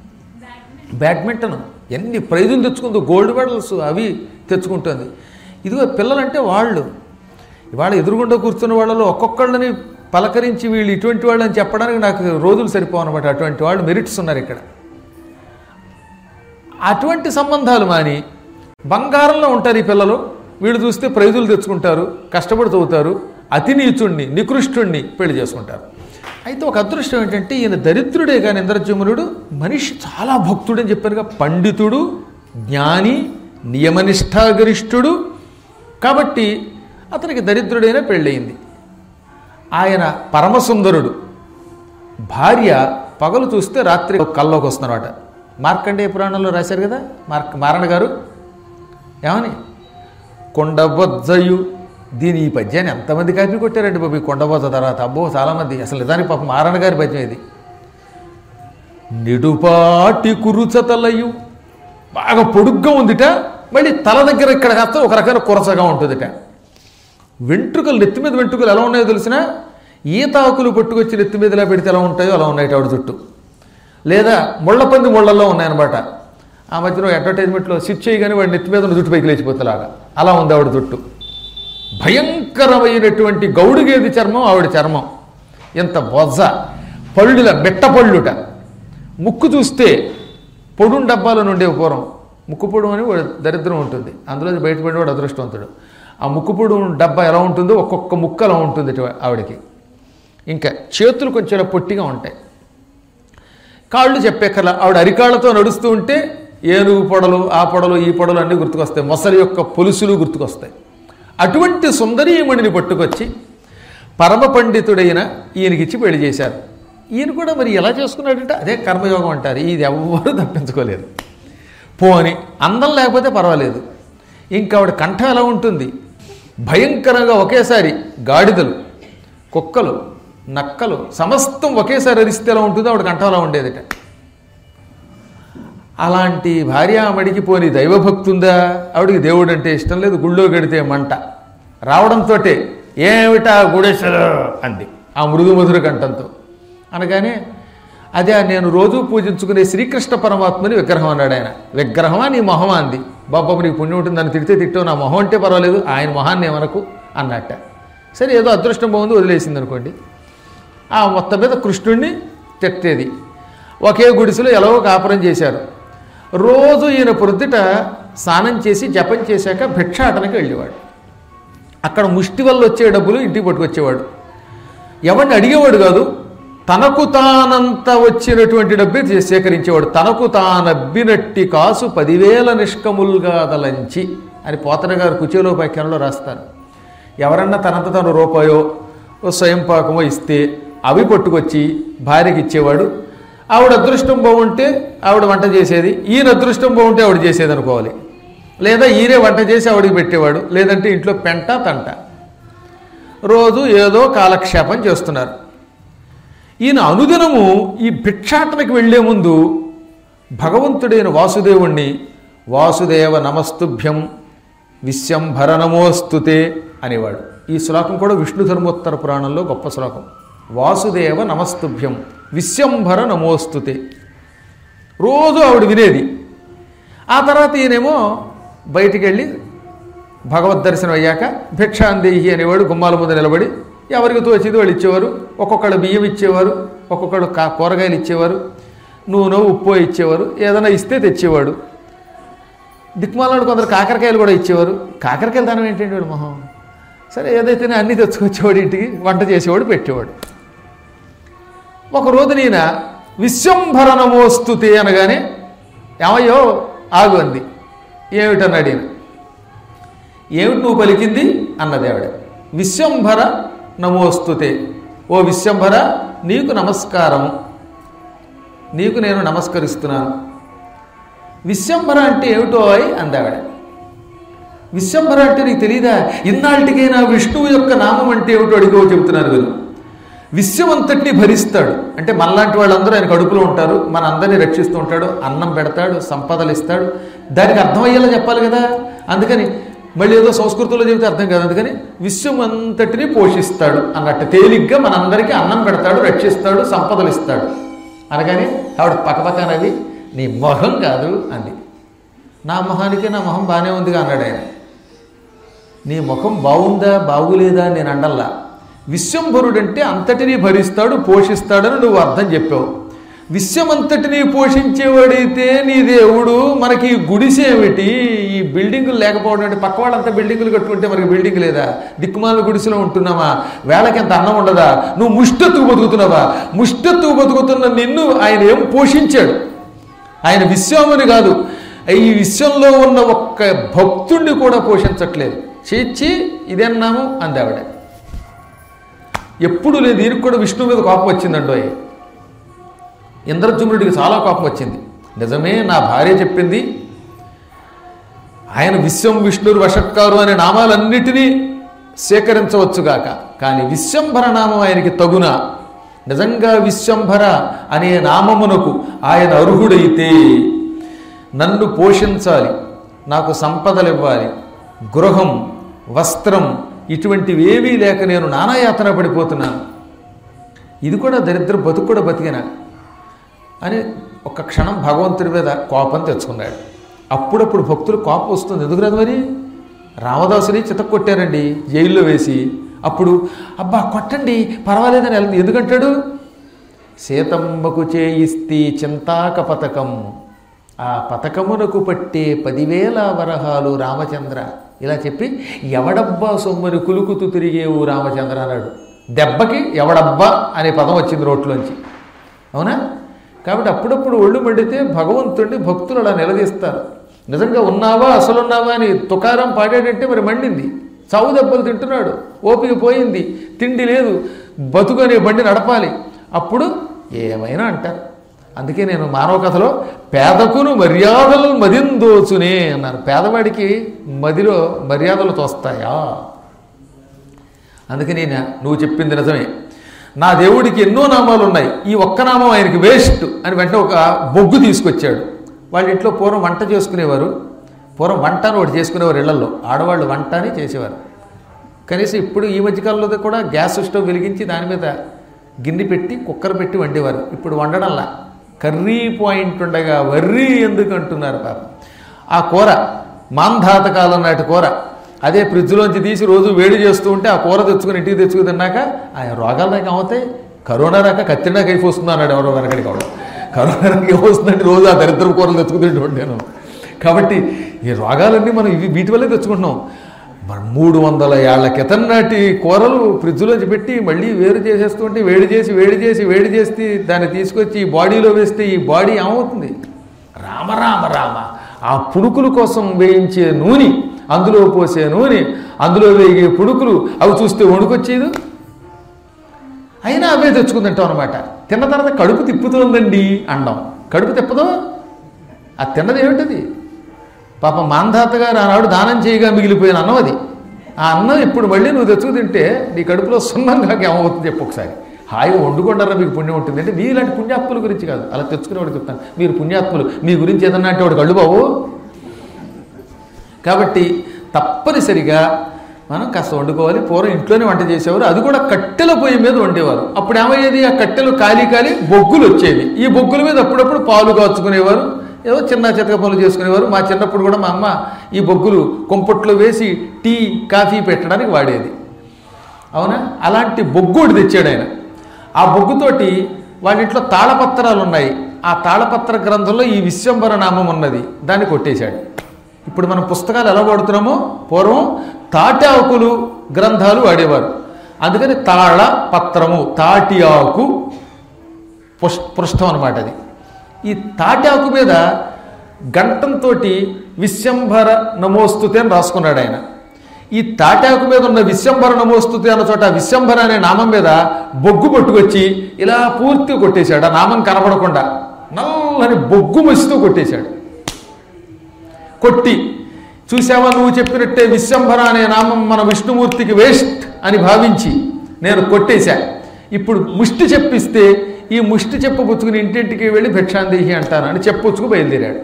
బ్యాడ్మింటన్ ఎన్ని ప్రైజులు తెచ్చుకుందో గోల్డ్ మెడల్స్ అవి తెచ్చుకుంటుంది ఇదిగో పిల్లలంటే వాళ్ళు ఇవాళ ఎదురుగుండా కూర్చున్న వాళ్ళలో ఒక్కొక్కళ్ళని పలకరించి వీళ్ళు ఇటువంటి వాళ్ళు అని చెప్పడానికి నాకు రోజులు సరిపోవన్నమాట అటువంటి వాళ్ళు మెరిట్స్ ఉన్నారు ఇక్కడ అటువంటి సంబంధాలు మాని బంగారంలో ఉంటారు ఈ పిల్లలు వీళ్ళు చూస్తే ప్రైజులు తెచ్చుకుంటారు కష్టపడి చదువుతారు అతి నీచుణ్ణి నికృష్టుణ్ణి పెళ్లి చేసుకుంటారు అయితే ఒక అదృష్టం ఏంటంటే ఈయన దరిద్రుడే కానీ ఇంద్రజమునుడు మనిషి చాలా భక్తుడు అని చెప్పారుగా పండితుడు జ్ఞాని నియమనిష్టాగరిష్ఠుడు కాబట్టి అతనికి దరిద్రుడైన పెళ్ళయింది ఆయన పరమసుందరుడు భార్య పగలు చూస్తే రాత్రి కల్లోకి వస్తున్నమాట మార్కండేయ పురాణంలో రాశారు కదా మార్క మారణ గారు ఏమని కొండబొజ్జయు దీని ఈ పద్యాన్ని ఎంతమంది కాపీ కొట్టారండి బాబు ఈ కొండబొజ్జ తర్వాత అబ్బో చాలామంది అసలు నిజానికి పాప మారణ గారి పద్యం ఇది నిడుపాటి కురుచతలయు బాగా పొడుగ్గా ఉందిట మళ్ళీ తల దగ్గర ఇక్కడ కాస్త ఒక రకమైన కురసగా ఉంటుందిట వెంట్రుకలు నెత్తి మీద వెంట్రుకలు ఎలా ఉన్నాయో తెలిసిన ఈతాకులు పట్టుకొచ్చి నెత్తి మీద ఎలా పెడితే ఎలా ఉంటాయో అలా ఉన్నాయి ఆవిడ చుట్టూ లేదా ముళ్ళపంది ముళ్ళల్లో ఉన్నాయన్నమాట ఆ మధ్యలో అడ్వర్టైజ్మెంట్లో స్విచ్ చేయగానే వాడి నెత్తి మీద ఉన్న జుట్టు పైకి లేచిపోతేలాగా అలా ఉంది ఆవిడ జుట్టు భయంకరమైనటువంటి గౌడుగేది చర్మం ఆవిడ చర్మం ఎంత బొజ్జ పళ్ళుల మెట్ట పళ్ళుట ముక్కు చూస్తే పొడుం డబ్బాలో నుండే పూర్వం ముక్కు పొడు అని వాడు దరిద్రం ఉంటుంది అందులో బయటపడేవాడు అదృష్టవంతుడు ఆ ముక్కు పొడు డబ్బా ఎలా ఉంటుందో ఒక్కొక్క ముక్క అలా ఉంటుంది ఇటు ఆవిడకి ఇంకా చేతులు కొంచెం ఇలా పొట్టిగా ఉంటాయి కాళ్ళు చెప్పేకల ఆవిడ అరికాళ్ళతో నడుస్తూ ఉంటే ఏనుగు పొడలు ఆ పొడలు ఈ పొడలు అన్నీ గుర్తుకొస్తాయి మొసలి యొక్క పొలుసులు గుర్తుకొస్తాయి అటువంటి సుందరీమణిని పట్టుకొచ్చి పరమ పండితుడైన ఈయనకిచ్చి పెళ్లి చేశారు ఈయన కూడా మరి ఎలా చేసుకున్నాడంటే అదే కర్మయోగం అంటారు ఇది ఎవ్వరూ తప్పించుకోలేరు పోని అందం లేకపోతే పర్వాలేదు ఇంకా ఆవిడ కంఠం ఎలా ఉంటుంది భయంకరంగా ఒకేసారి గాడిదలు కుక్కలు నక్కలు సమస్తం ఒకేసారి అరిస్తే ఎలా ఉంటుందో ఆవిడ కంఠం అలా ఉండేదిట అలాంటి భార్యామడికి పోని దైవభక్తి ఉందా ఆవిడికి దేవుడు అంటే ఇష్టం లేదు గుళ్ళో గడితే మంట రావడంతో ఏమిటా గుడేశ్వరు అంది ఆ మృదు మధుర కంఠంతో అనగానే అదే నేను రోజు పూజించుకునే శ్రీకృష్ణ పరమాత్మని విగ్రహం అన్నాడు ఆయన విగ్రహమా నీ మొహమా అంది బాబా నీకు పుణ్యం ఉంటుంది నన్ను తిడితే తిట్టావు నా మొహం అంటే పర్వాలేదు ఆయన మొహాన్ని ఏమనకు అన్నట్ట సరే ఏదో అదృష్టం బాగుంది వదిలేసింది అనుకోండి ఆ మొత్తం మీద కృష్ణుణ్ణి తిట్టేది ఒకే గుడిసెలో ఎలాగో కాపురం చేశారు రోజు ఈయన ప్రొద్దుట స్నానం చేసి జపం చేశాక భిక్షాటనకి వెళ్ళేవాడు అక్కడ ముష్టి వల్ల వచ్చే డబ్బులు ఇంటికి పట్టుకొచ్చేవాడు ఎవరిని అడిగేవాడు కాదు తనకు తానంత వచ్చినటువంటి డబ్బే చే- సేకరించేవాడు తనకు తానబ్బినట్టి కాసు పదివేల నిష్కములుగా దలంచి అని పోతన గారు కుచేలోపాఖ్యానంలో రాస్తారు ఎవరన్నా తనంత తన రూపాయో ఓ స్వయం పాకమో ఇస్తే అవి పట్టుకొచ్చి భార్యకి ఇచ్చేవాడు ఆవిడ అదృష్టం బాగుంటే ఆవిడ వంట చేసేది ఈయన అదృష్టం బాగుంటే ఆవిడ చేసేది అనుకోవాలి లేదా ఈయనే వంట చేసి ఆవిడకి పెట్టేవాడు లేదంటే ఇంట్లో పెంట తంట రోజు ఏదో కాలక్షేపం చేస్తున్నారు ఈయన అనుదినము ఈ భిక్షాటనకి వెళ్లే ముందు భగవంతుడైన వాసుదేవుణ్ణి వాసుదేవ నమస్తుభ్యం విశ్వంభర నమోస్తుతే అనేవాడు ఈ శ్లోకం కూడా విష్ణు ధర్మోత్తర పురాణంలో గొప్ప శ్లోకం వాసుదేవ నమస్తుభ్యం విశ్వంభర నమోస్తుతే రోజు ఆవిడ వినేది ఆ తర్వాత ఈయనేమో బయటికి వెళ్ళి భగవద్ దర్శనం అయ్యాక భిక్షాందేహి అనేవాడు గుమ్మాల ముందు నిలబడి ఎవరికి తోచింది వాళ్ళు ఇచ్చేవారు ఒక్కొక్కళ్ళు బియ్యం ఇచ్చేవారు ఒక్కొక్కళ్ళు కా కూరగాయలు ఇచ్చేవారు నూనె ఉప్పు ఇచ్చేవారు ఏదైనా ఇస్తే తెచ్చేవాడు దిక్మాలను కొందరు కాకరకాయలు కూడా ఇచ్చేవారు కాకరకాయలు దానం ఏంటండి వాడు మొహం సరే ఏదైతేనే అన్నీ తెచ్చుకొచ్చేవాడు ఇంటికి వంట చేసేవాడు పెట్టేవాడు ఒక రోజు నేను విశ్వంభర నమోస్తుతే అనగానే ఏమయ్యో ఆగు అంది ఏమిటన్నాడు ఈయన ఏమిటి నువ్వు పలికింది అన్నది ఆవిడ విశ్వంభర నమోస్తుతే ఓ విశ్వంభర నీకు నమస్కారము నీకు నేను నమస్కరిస్తున్నాను విశ్వంభర అంటే ఏమిటో అయి అందావిడ విశ్వంభర అంటే నీకు తెలియదా ఇన్నాళ్ళకైనా విష్ణువు యొక్క నామం అంటే ఏమిటో అడిగో చెబుతున్నారు వీళ్ళు విశ్వమంతటిని భరిస్తాడు అంటే మనలాంటి వాళ్ళందరూ ఆయన కడుపులో ఉంటారు మన అందరినీ రక్షిస్తూ ఉంటాడు అన్నం పెడతాడు సంపదలు ఇస్తాడు దానికి అర్థమయ్యేలా చెప్పాలి కదా అందుకని మళ్ళీ ఏదో సంస్కృతంలో చెబితే అర్థం కాదు అందుకని విశ్వమంతటిని పోషిస్తాడు అన్నట్టు తేలిగ్గా మనందరికీ అన్నం పెడతాడు రక్షిస్తాడు సంపదలు ఇస్తాడు అనగానే ఆవిడ పక్కపక్కనవి నీ మొహం కాదు అంది నా మొహానికి నా మొహం బాగానే ఉందిగా అన్నాడు ఆయన నీ ముఖం బాగుందా బాగులేదా అని నేను అండల్లా విశ్వంభరుడంటే అంతటినీ భరిస్తాడు పోషిస్తాడని నువ్వు అర్థం చెప్పావు విశ్వమంతటిని పోషించేవాడైతే నీ దేవుడు మనకి ఈ గుడిసేమిటి ఈ బిల్డింగులు లేకపోవడం అంటే పక్క వాళ్ళంతా బిల్డింగులు కట్టుకుంటే మనకి బిల్డింగ్ లేదా దిక్కుమాల గుడిసెలో ఉంటున్నామా వేళకి ఎంత అన్నం ఉండదా నువ్వు ముష్టెత్తుకు బతుకుతున్నావా ముష్టెత్తుకు బతుకుతున్న నిన్ను ఆయన ఏం పోషించాడు ఆయన విశ్వముని కాదు ఈ విశ్వంలో ఉన్న ఒక్క భక్తుణ్ణి కూడా పోషించట్లేదు చేర్చి ఇదన్నాము అంది ఆవిడ ఎప్పుడు లేదు దీనికి కూడా విష్ణు మీద కోపం వచ్చిందండోయ్ ఇంద్రజుమ్నుడికి చాలా కోపం వచ్చింది నిజమే నా భార్య చెప్పింది ఆయన విశ్వం విష్ణురు వషట్కారు అనే నామాలన్నిటినీ స్వీకరించవచ్చుగాక కానీ విశ్వంభర నామం ఆయనకి తగున నిజంగా విశ్వంభర అనే నామమునకు ఆయన అర్హుడైతే నన్ను పోషించాలి నాకు సంపదలు ఇవ్వాలి గృహం వస్త్రం ఇటువంటివి ఏవీ లేక నేను నానాయాతన పడిపోతున్నాను ఇది కూడా దరిద్ర బతుకు కూడా బతికినా అని ఒక క్షణం భగవంతుడి మీద కోపం తెచ్చుకున్నాడు అప్పుడప్పుడు భక్తులు కోపం వస్తుంది ఎందుకు రాదు మరి రామదాసుని చితక్ కొట్టారండి జైల్లో వేసి అప్పుడు అబ్బా కొట్టండి పర్వాలేదని వెళ్ళి ఎందుకంటాడు సీతమ్మకు చేయిస్తి చింతాక పథకం ఆ పథకమునకు పట్టే పదివేల వరహాలు రామచంద్ర ఇలా చెప్పి ఎవడబ్బా సొమ్మని కులుకుతూ తిరిగేవు రామచంద్ర అన్నాడు దెబ్బకి ఎవడబ్బా అనే పదం వచ్చింది రోట్లోంచి అవునా కాబట్టి అప్పుడప్పుడు ఒళ్ళు మండితే భగవంతుడిని భక్తులు అలా నిలదీస్తారు నిజంగా ఉన్నావా అసలున్నావా అని తుకారం పాడాడంటే మరి మండింది చావు దెబ్బలు తింటున్నాడు ఓపిక పోయింది తిండి లేదు బతుకు అనే బండి నడపాలి అప్పుడు ఏమైనా అంటారు అందుకే నేను మానవ కథలో పేదకును మర్యాదలు మదిందోచునే అన్నారు పేదవాడికి మదిలో మర్యాదలు తోస్తాయా అందుకే నేను నువ్వు చెప్పింది నిజమే నా దేవుడికి ఎన్నో నామాలు ఉన్నాయి ఈ ఒక్క నామం ఆయనకి వేస్ట్ అని వెంటనే ఒక బొగ్గు తీసుకొచ్చాడు వాళ్ళ ఇంట్లో పూర్వం వంట చేసుకునేవారు పూర్వం వంట అని ఒకటి చేసుకునేవారు ఇళ్లలో ఆడవాళ్ళు వంట అని చేసేవారు కనీసం ఇప్పుడు ఈ మధ్యకాలంలో కూడా గ్యాస్ స్టవ్ వెలిగించి దాని మీద గిన్నె పెట్టి కుక్కర్ పెట్టి వండేవారు ఇప్పుడు వండడంలా కర్రీ పాయింట్ ఉండగా వర్రీ ఎందుకు అంటున్నారు పాపం ఆ కూర మాంధాత కాలం నాటి కూర అదే ఫ్రిడ్జ్లోంచి తీసి రోజు వేడి చేస్తూ ఉంటే ఆ కూర తెచ్చుకుని ఇంటికి తెచ్చుకుని తిన్నాక ఆ రోగాలు దాకా ఏమవుతాయి కరోనా రాక కత్తినా కైఫ్ వస్తుంది అన్నాడు ఎవరో వెనకడికి అవడం కరోనా రాక ఏమొస్తుందంటే రోజు ఆ దరిద్ర కూరలు తెచ్చుకుని తింటూ ఉంటాను కాబట్టి ఈ రోగాలన్నీ మనం ఇవి వీటి వల్లే తెచ్చుకుంటున్నాం మరి మూడు వందల ఏళ్ల క్రితం నాటి కూరలు ఫ్రిడ్జ్లోంచి పెట్టి మళ్ళీ వేరు చేసేస్తుంటే వేడి చేసి వేడి చేసి వేడి చేసి దాన్ని తీసుకొచ్చి ఈ బాడీలో వేస్తే ఈ బాడీ ఏమవుతుంది రామ రామ రామ ఆ పుణుకుల కోసం వేయించే నూనె అందులో పోసే నూనె అందులో వేగే పుణుకులు అవి చూస్తే వణుకొచ్చేది అయినా అవే తెచ్చుకుని తింటాం అనమాట తిన్న తర్వాత కడుపు తిప్పుతోందండి అండం కడుపు తిప్పదు ఆ తిన్నది ఏమిటది పాపం మాంధాత గారు ఆనాడు దానం చేయగా మిగిలిపోయిన అన్నం అది ఆ అన్నం ఇప్పుడు మళ్ళీ నువ్వు తెచ్చుకు తింటే నీ కడుపులో సున్నంగా ఏమవుతుంది చెప్పు ఒకసారి హాయిగా వండుకుంటారా మీకు పుణ్యం ఉంటుంది అంటే మీలాంటి పుణ్యాత్ముల గురించి కాదు అలా తెచ్చుకునేవాడు చెప్తాను మీరు పుణ్యాత్ములు మీ గురించి ఏదన్నా అంటే వాడు కళ్ళు బావు కాబట్టి తప్పనిసరిగా మనం కాస్త వండుకోవాలి పూర్వం ఇంట్లోనే వంట చేసేవారు అది కూడా కట్టెల పొయ్యి మీద వండేవారు అప్పుడు ఏమయ్యేది ఆ కట్టెలు ఖాళీ ఖాళీ బొగ్గులు వచ్చేవి ఈ బొగ్గుల మీద అప్పుడప్పుడు పాలు కాచుకునేవారు ఏదో చిన్న చితక పనులు చేసుకునేవారు మా చిన్నప్పుడు కూడా మా అమ్మ ఈ బొగ్గులు కొంపట్లో వేసి టీ కాఫీ పెట్టడానికి వాడేది అవునా అలాంటి బొగ్గుడు తెచ్చాడు ఆయన ఆ బొగ్గుతోటి వాళ్ళ ఇంట్లో తాళపత్రాలు ఉన్నాయి ఆ తాళపత్ర గ్రంథంలో ఈ విశ్వంబర నామం ఉన్నది దాన్ని కొట్టేశాడు ఇప్పుడు మనం పుస్తకాలు ఎలా వాడుతున్నామో పూర్వం తాటి ఆకులు గ్రంథాలు వాడేవారు అందుకని తాళ పత్రము తాటి ఆకు పుష్ పృష్ఠం అనమాట అది ఈ తాటి ఆకు మీద గంటంతో విశ్వంభర నమోస్తుతి అని రాసుకున్నాడు ఆయన ఈ తాటాకు మీద ఉన్న విశ్వంభర నమోస్తుతి అన్న చోట విశ్వంభర అనే నామం మీద బొగ్గు పట్టుకొచ్చి ఇలా పూర్తిగా కొట్టేశాడు ఆ నామం కనబడకుండా నల్లని బొగ్గు మసితో కొట్టేశాడు కొట్టి చూసావా నువ్వు చెప్పినట్టే విశ్వంభర అనే నామం మన విష్ణుమూర్తికి వేస్ట్ అని భావించి నేను కొట్టేశా ఇప్పుడు ముష్టి చెప్పిస్తే ఈ ముష్టి చెప్పబుచ్చుకుని ఇంటింటికి వెళ్ళి భిక్షాందేహి అంటాను అని చెప్పొచ్చుకు బయలుదేరాడు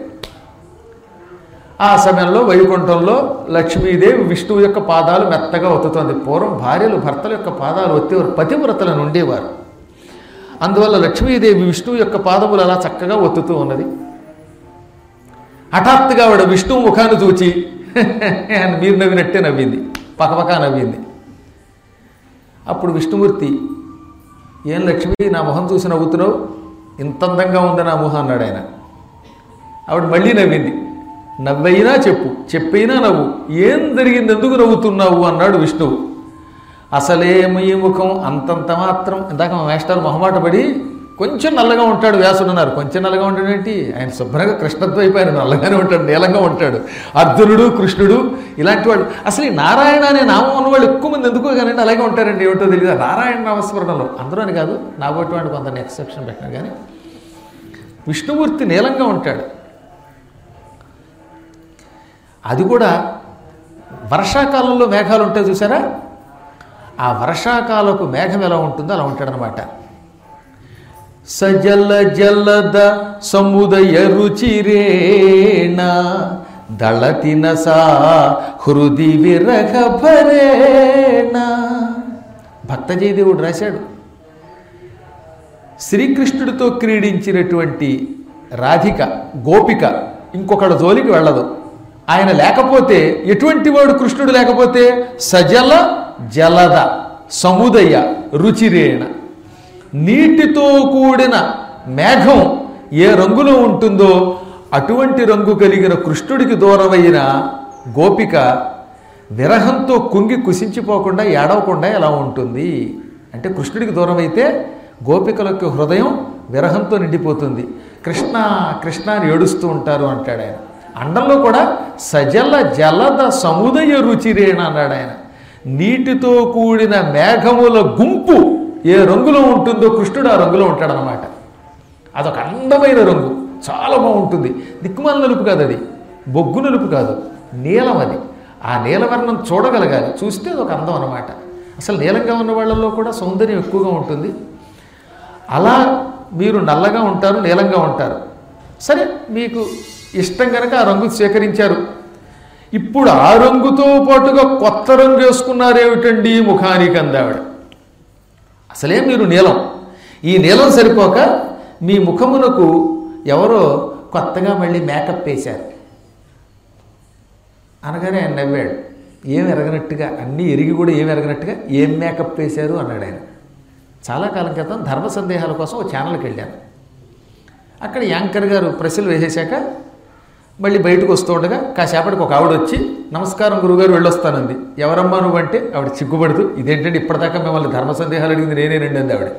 ఆ సమయంలో వైకుంఠంలో లక్ష్మీదేవి విష్ణువు యొక్క పాదాలు మెత్తగా ఒత్తుతోంది పూర్వం భార్యలు భర్తల యొక్క పాదాలు ఒత్తేవారు పతివ్రతలను ఉండేవారు అందువల్ల లక్ష్మీదేవి విష్ణువు యొక్క పాదములు అలా చక్కగా ఒత్తుతూ ఉన్నది హఠాత్తుగా ఆవిడ విష్ణువు ముఖాన్ని చూచి అని మీరు నవ్వినట్టే నవ్వింది పకపక నవ్వింది అప్పుడు విష్ణుమూర్తి ఏం లక్ష్మి నా మొహం చూసి నవ్వుతున్నావు ఇంత అందంగా ఉంది నా మొహం అన్నాడు ఆయన ఆవిడ మళ్ళీ నవ్వింది నవ్వైనా చెప్పు చెప్పైనా నవ్వు ఏం జరిగింది ఎందుకు నవ్వుతున్నావు అన్నాడు విష్ణువు అసలేమి ఈ ముఖం అంతంత మాత్రం ఇందాక మా మాస్టర్ మొహమాట పడి కొంచెం నల్లగా ఉంటాడు వ్యాసుడు అన్నారు కొంచెం నల్లగా ఉంటాడు ఏంటి ఆయన శుభ్రంగా కృష్ణద్వైపు ఆయన నల్లగానే ఉంటాడు నీలంగా ఉంటాడు అర్జునుడు కృష్ణుడు ఇలాంటి వాళ్ళు అసలు ఈ నారాయణ అనే నామం ఉన్న వాళ్ళు ఎక్కువ మంది ఎందుకో కానీ అలాగే ఉంటారండి ఏమిటో తెలియదు నారాయణ నామస్మరణలో అందరూ అని కాదు నా బట్టి వాడిని కొంత ఎక్సెప్షన్ పెట్టినారు కానీ విష్ణుమూర్తి నీలంగా ఉంటాడు అది కూడా వర్షాకాలంలో మేఘాలు ఉంటాయి చూసారా ఆ వర్షాకాలపు మేఘం ఎలా ఉంటుందో అలా ఉంటాడనమాట సజల జలద సముదయ రుచిరేణ దళతిన సా హృది విరగ భరేణ భక్తజయదేవుడు రాశాడు శ్రీకృష్ణుడితో క్రీడించినటువంటి రాధిక గోపిక ఇంకొకళ్ళ జోలికి వెళ్ళదు ఆయన లేకపోతే ఎటువంటి వాడు కృష్ణుడు లేకపోతే సజల జలద సముదయ రుచిరేణ నీటితో కూడిన మేఘం ఏ రంగులో ఉంటుందో అటువంటి రంగు కలిగిన కృష్ణుడికి దూరమైన గోపిక విరహంతో కుంగి కుసించిపోకుండా ఏడవకుండా ఎలా ఉంటుంది అంటే కృష్ణుడికి దూరం అయితే గోపికలకు హృదయం విరహంతో నిండిపోతుంది కృష్ణ కృష్ణ అని ఏడుస్తూ ఉంటారు అంటాడు ఆయన అండంలో కూడా సజల జలద సముదయ రుచిరేణ అన్నాడు ఆయన నీటితో కూడిన మేఘముల గుంపు ఏ రంగులో ఉంటుందో కృష్ణుడు ఆ రంగులో ఉంటాడనమాట అదొక అందమైన రంగు చాలా బాగుంటుంది దిక్కుమాల నలుపు కాదు అది బొగ్గు నలుపు కాదు నీలం అది ఆ నీలవర్ణం చూడగలగాలి చూస్తే అదొక అందం అనమాట అసలు నీలంగా ఉన్న వాళ్ళల్లో కూడా సౌందర్యం ఎక్కువగా ఉంటుంది అలా మీరు నల్లగా ఉంటారు నీలంగా ఉంటారు సరే మీకు ఇష్టం కనుక ఆ రంగు స్వీకరించారు ఇప్పుడు ఆ రంగుతో పాటుగా కొత్త రంగు వేసుకున్నారేమిటండి ముఖానికి అందావిడ అసలే మీరు నీలం ఈ నీలం సరిపోక మీ ముఖమునకు ఎవరో కొత్తగా మళ్ళీ మేకప్ వేశారు అనగానే ఆయన నవ్వాడు ఏం ఎరగనట్టుగా అన్నీ ఎరిగి కూడా ఏం ఎరగనట్టుగా ఏం మేకప్ వేశారు అన్నాడు ఆయన చాలా కాలం క్రితం ధర్మ సందేహాల కోసం ఒక ఛానల్కి వెళ్ళాను అక్కడ యాంకర్ గారు ప్రశ్నలు వేసేశాక మళ్ళీ బయటకు వస్తూ ఉండగా కాసేపటికి ఒక ఆవిడ వచ్చి నమస్కారం గురుగారు వెళ్ళొస్తానంది ఎవరమ్మా నువ్వు అంటే ఆవిడ చిగ్గుపడుతూ ఇదేంటంటే ఇప్పటిదాకా మిమ్మల్ని ధర్మ సందేహాలు అడిగింది నేనేనండి అంది ఆవిడ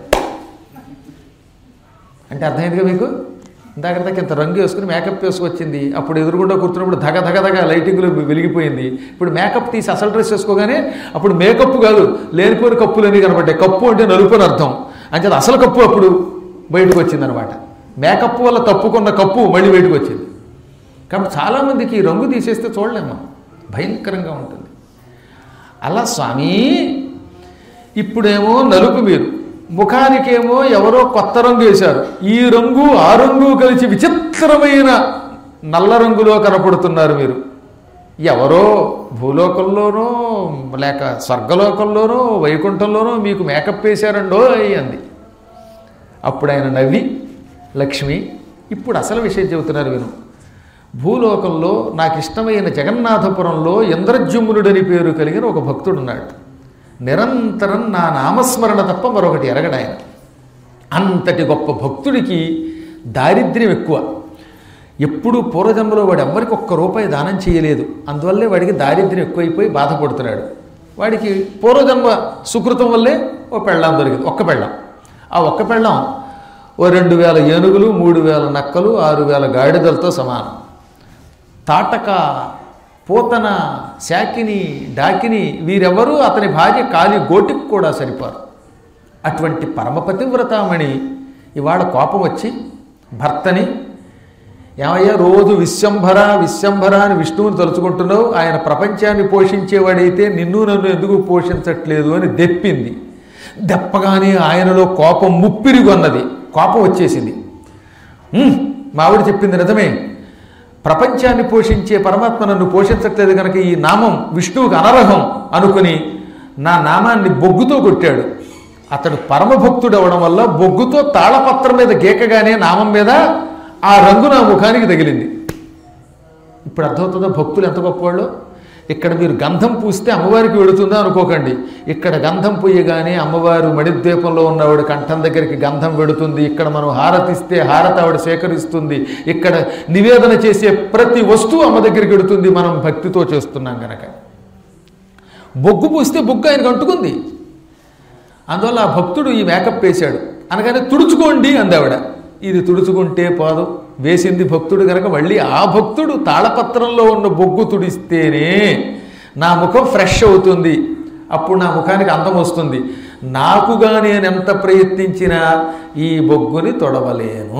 అంటే అర్థమైందిగా మీకు ఇందాక దాకా ఇంత రంగు వేసుకుని మేకప్ వేసుకొచ్చింది అప్పుడు ఎదురుగుండా కూర్చున్నప్పుడు ధగ ధగ ధగ లైటింగ్లో వెలిగిపోయింది ఇప్పుడు మేకప్ తీసి అసలు డ్రెస్ వేసుకోగానే అప్పుడు మేకప్ కాదు లేనిపోయిన కప్పులన్నీ కనబడ్డాయి కప్పు అంటే నలుపు అని అర్థం అంటే అసలు కప్పు అప్పుడు బయటకు వచ్చిందనమాట మేకప్ వల్ల తప్పుకున్న కప్పు మళ్ళీ బయటకు వచ్చింది కాబట్టి చాలామందికి ఈ రంగు తీసేస్తే చూడలేము మనం. భయంకరంగా ఉంటుంది అలా స్వామి ఇప్పుడేమో నలుపు మీరు ముఖానికేమో ఎవరో కొత్త రంగు వేశారు ఈ రంగు ఆ రంగు కలిసి విచిత్రమైన నల్ల రంగులో కనపడుతున్నారు మీరు ఎవరో భూలోకంలోనో లేక స్వర్గలోకంలోనో వైకుంఠంలోనో మీకు మేకప్ వేశారండో అంది అప్పుడు ఆయన నవ్వి లక్ష్మి ఇప్పుడు అసలు విషయం చెబుతున్నారు విను భూలోకంలో నాకు ఇష్టమైన జగన్నాథపురంలో ఇంద్రజుమ్నుడని పేరు కలిగిన ఒక భక్తుడు ఉన్నాడు నిరంతరం నా నామస్మరణ తప్ప మరొకటి ఎరగడాయన అంతటి గొప్ప భక్తుడికి దారిద్ర్యం ఎక్కువ ఎప్పుడు పూర్వజన్మలో వాడు ఎవ్వరికి ఒక్క రూపాయి దానం చేయలేదు అందువల్లే వాడికి దారిద్ర్యం ఎక్కువైపోయి బాధపడుతున్నాడు వాడికి పూర్వజన్మ సుకృతం వల్లే ఓ పెళ్ళాం దొరికింది ఒక్క పెళ్ళాం ఆ ఒక్క పెళ్ళాం ఓ రెండు వేల ఏనుగులు మూడు వేల నక్కలు ఆరు వేల గాడిదలతో సమానం తాటక పూతన శాకిని డాకిని వీరెవరూ అతని భార్య కాలి గోటికి కూడా సరిపారు అటువంటి పరమపతివ్రతామణి ఇవాళ కోపం వచ్చి భర్తని ఏమయ్యా రోజు విశ్వంభర విశ్వంభర అని విష్ణువుని తలుచుకుంటున్నావు ఆయన ప్రపంచాన్ని పోషించేవాడైతే నిన్ను నన్ను ఎందుకు పోషించట్లేదు అని దెప్పింది దెప్పగానే ఆయనలో కోపం ముప్పిరిగొన్నది కోపం వచ్చేసింది "ఉమ్, మా ఆవిడ చెప్పింది నిజమే ప్రపంచాన్ని పోషించే పరమాత్మ నన్ను పోషించట్లేదు కనుక ఈ నామం విష్ణువుకు అనర్హం అనుకుని నా నామాన్ని బొగ్గుతో కొట్టాడు అతడు పరమభక్తుడు అవడం వల్ల బొగ్గుతో తాళపత్రం మీద గీకగానే నామం మీద ఆ రంగు నా ముఖానికి తగిలింది ఇప్పుడు అర్థమవుతుందో భక్తులు ఎంత గొప్పవాళ్ళు ఇక్కడ మీరు గంధం పూస్తే అమ్మవారికి వెడుతుందా అనుకోకండి ఇక్కడ గంధం పూయగానే అమ్మవారు మణిద్వీపంలో ఉన్నవాడు కంఠం దగ్గరికి గంధం వెడుతుంది ఇక్కడ మనం హారతిస్తే హారత ఆవిడ స్వీకరిస్తుంది ఇక్కడ నివేదన చేసే ప్రతి వస్తువు అమ్మ దగ్గరికి వెడుతుంది మనం భక్తితో చేస్తున్నాం గనక బొగ్గు పూస్తే బొగ్గు ఆయనకు అంటుకుంది అందువల్ల ఆ భక్తుడు ఈ మేకప్ వేశాడు అనగానే తుడుచుకోండి అందావిడ ఇది తుడుచుకుంటే పోదు వేసింది భక్తుడు కనుక మళ్ళీ ఆ భక్తుడు తాళపత్రంలో ఉన్న బొగ్గు తుడిస్తేనే నా ముఖం ఫ్రెష్ అవుతుంది అప్పుడు నా ముఖానికి అందం వస్తుంది నాకుగా నేను ఎంత ప్రయత్నించినా ఈ బొగ్గుని తొడవలేను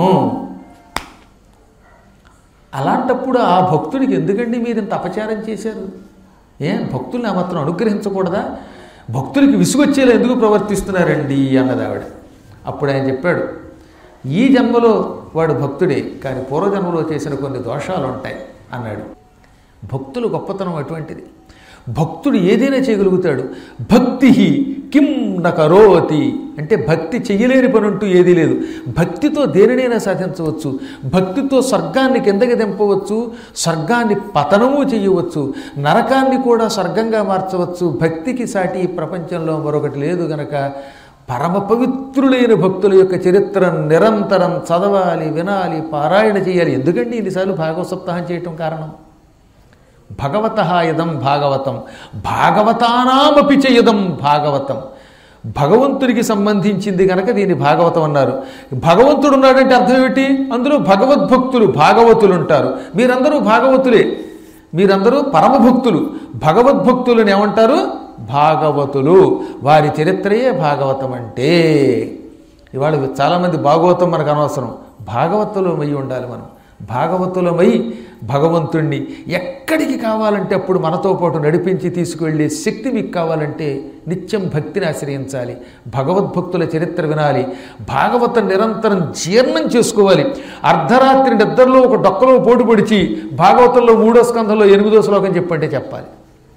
అలాంటప్పుడు ఆ భక్తుడికి ఎందుకండి మీరు ఇంత అపచారం చేశారు ఏ భక్తుల్ని ఆ మాత్రం అనుగ్రహించకూడదా భక్తులకి విసుగొచ్చేలా ఎందుకు ప్రవర్తిస్తున్నారండి అన్నది ఆవిడ అప్పుడు ఆయన చెప్పాడు ఈ జన్మలో వాడు భక్తుడే కానీ పూర్వజన్మలో చేసిన కొన్ని దోషాలు ఉంటాయి అన్నాడు భక్తులు గొప్పతనం అటువంటిది భక్తుడు ఏదైనా చేయగలుగుతాడు భక్తి కిం నకరోతి అంటే భక్తి చెయ్యలేని పని అంటూ ఏదీ లేదు భక్తితో దేనినైనా సాధించవచ్చు భక్తితో స్వర్గాన్ని కిందకి దింపవచ్చు స్వర్గాన్ని పతనము చేయవచ్చు నరకాన్ని కూడా స్వర్గంగా మార్చవచ్చు భక్తికి సాటి ఈ ప్రపంచంలో మరొకటి లేదు గనక పరమ పవిత్రులైన భక్తుల యొక్క చరిత్ర నిరంతరం చదవాలి వినాలి పారాయణ చేయాలి ఎందుకండి ఇన్నిసార్లు భాగవత సప్తాహం చేయటం కారణం భగవత ఇదం భాగవతం భాగవతానామపి చేయదం భాగవతం భగవంతుడికి సంబంధించింది కనుక దీన్ని భాగవతం అన్నారు భగవంతుడు ఉన్నాడంటే అర్థం ఏమిటి అందులో భగవద్భక్తులు భాగవతులు ఉంటారు మీరందరూ భాగవతులే మీరందరూ పరమభక్తులు భగవద్భక్తులను ఏమంటారు భాగవతులు వారి చరిత్రయే భాగవతం అంటే ఇవాళ చాలామంది భాగవతం మనకు అనవసరం భాగవతులమై ఉండాలి మనం భాగవతులమై భగవంతుణ్ణి ఎక్కడికి కావాలంటే అప్పుడు మనతో పాటు నడిపించి తీసుకువెళ్ళే శక్తి మీకు కావాలంటే నిత్యం భక్తిని ఆశ్రయించాలి భగవద్భక్తుల చరిత్ర వినాలి భాగవతం నిరంతరం జీర్ణం చేసుకోవాలి అర్ధరాత్రి నిద్రలో ఒక డొక్కలో పోటు పొడిచి భాగవతంలో మూడో స్కంధంలో ఎనిమిదో శ్లోకం చెప్పంటే చెప్పాలి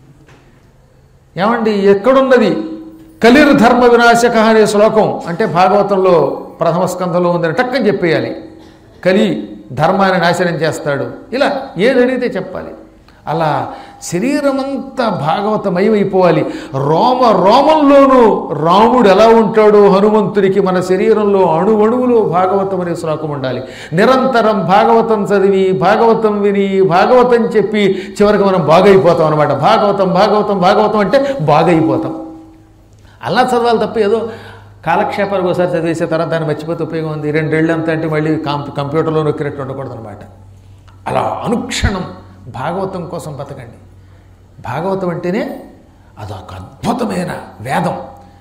ఏమండి ఎక్కడున్నది కలిర్ ధర్మ వినాశక అనే శ్లోకం అంటే భాగవతంలో ప్రథమ స్కంధంలో ఉందని టక్కని చెప్పేయాలి కలి ధర్మాన్ని నాశనం చేస్తాడు ఇలా ఏది అడిగితే చెప్పాలి అలా శరీరమంతా భాగవతమయమైపోవాలి రోమ రోమంలోనూ రాముడు ఎలా ఉంటాడో హనుమంతుడికి మన శరీరంలో అణువణువులో భాగవతం అనే శ్లోకం ఉండాలి నిరంతరం భాగవతం చదివి భాగవతం విని భాగవతం చెప్పి చివరికి మనం బాగైపోతాం అనమాట భాగవతం భాగవతం భాగవతం అంటే బాగైపోతాం అలా చదవాలి తప్ప ఏదో కాలక్షేపానికి ఒకసారి చదివేసే తర్వాత దాన్ని మర్చిపోతే ఉపయోగం ఉంది రెండేళ్ళు అంతా అంటే మళ్ళీ కాంప్ కంప్యూటర్లో నొక్కినట్టు ఉండకూడదు అనమాట అలా అనుక్షణం భాగవతం కోసం బతకండి భాగవతం అంటేనే అదొక అద్భుతమైన వేదం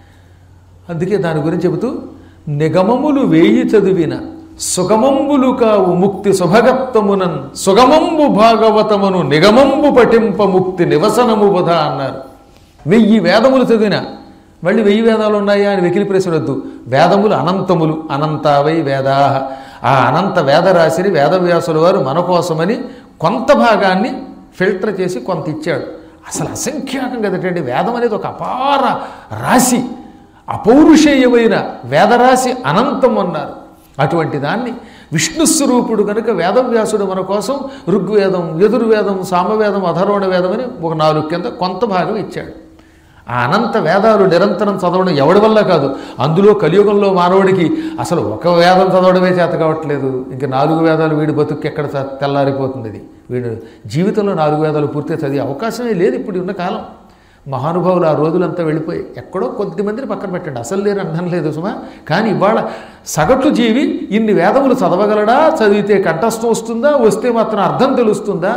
అందుకే దాని గురించి చెబుతూ నిగమములు వేయి చదివిన సుగమంబులు కావు ముక్తి సుభగత్వమునన్ సుగమంబు భాగవతమును నిగమంబు పఠింప ముక్తి నివసనము బుధ అన్నారు వెయ్యి వేదములు చదివిన మళ్ళీ వెయ్యి వేదాలు ఉన్నాయా అని వెకిలి ప్రశ్నవద్దు వేదములు అనంతములు అనంతావై వేదా ఆ అనంత వేదరాశిని వేదవ్యాసుల వారు మన కోసమని కొంత భాగాన్ని ఫిల్టర్ చేసి కొంత ఇచ్చాడు అసలు అసంఖ్యాకం కదటండి వేదం అనేది ఒక అపార రాశి అపౌరుషేయమైన వేదరాశి అనంతం అన్నారు అటువంటి దాన్ని విష్ణు స్వరూపుడు కనుక వేదవ్యాసుడు మన కోసం ఋగ్వేదం యజుర్వేదం సామవేదం అధర్వణ వేదం అని ఒక నాలుగు కింద కొంత భాగం ఇచ్చాడు ఆ అనంత వేదాలు నిరంతరం చదవడం ఎవడి వల్ల కాదు అందులో కలియుగంలో మానవుడికి అసలు ఒక వేదం చదవడమే చేత కావట్లేదు ఇంకా నాలుగు వేదాలు వీడి బతుకు ఎక్కడ చ- తెల్లారిపోతుంది ఇది వీడు జీవితంలో నాలుగు వేదాలు పూర్తిగా చదివే అవకాశమే లేదు ఇప్పుడు ఉన్న కాలం మహానుభావులు ఆ రోజులంతా వెళ్ళిపోయి ఎక్కడో కొద్ది మందిని పక్కన పెట్టండి అసలు లేరు అర్థం లేదు సుమా కానీ ఇవాళ సగటు జీవి ఇన్ని వేదములు చదవగలడా చదివితే కంఠస్థం వస్తుందా వస్తే మాత్రం అర్థం తెలుస్తుందా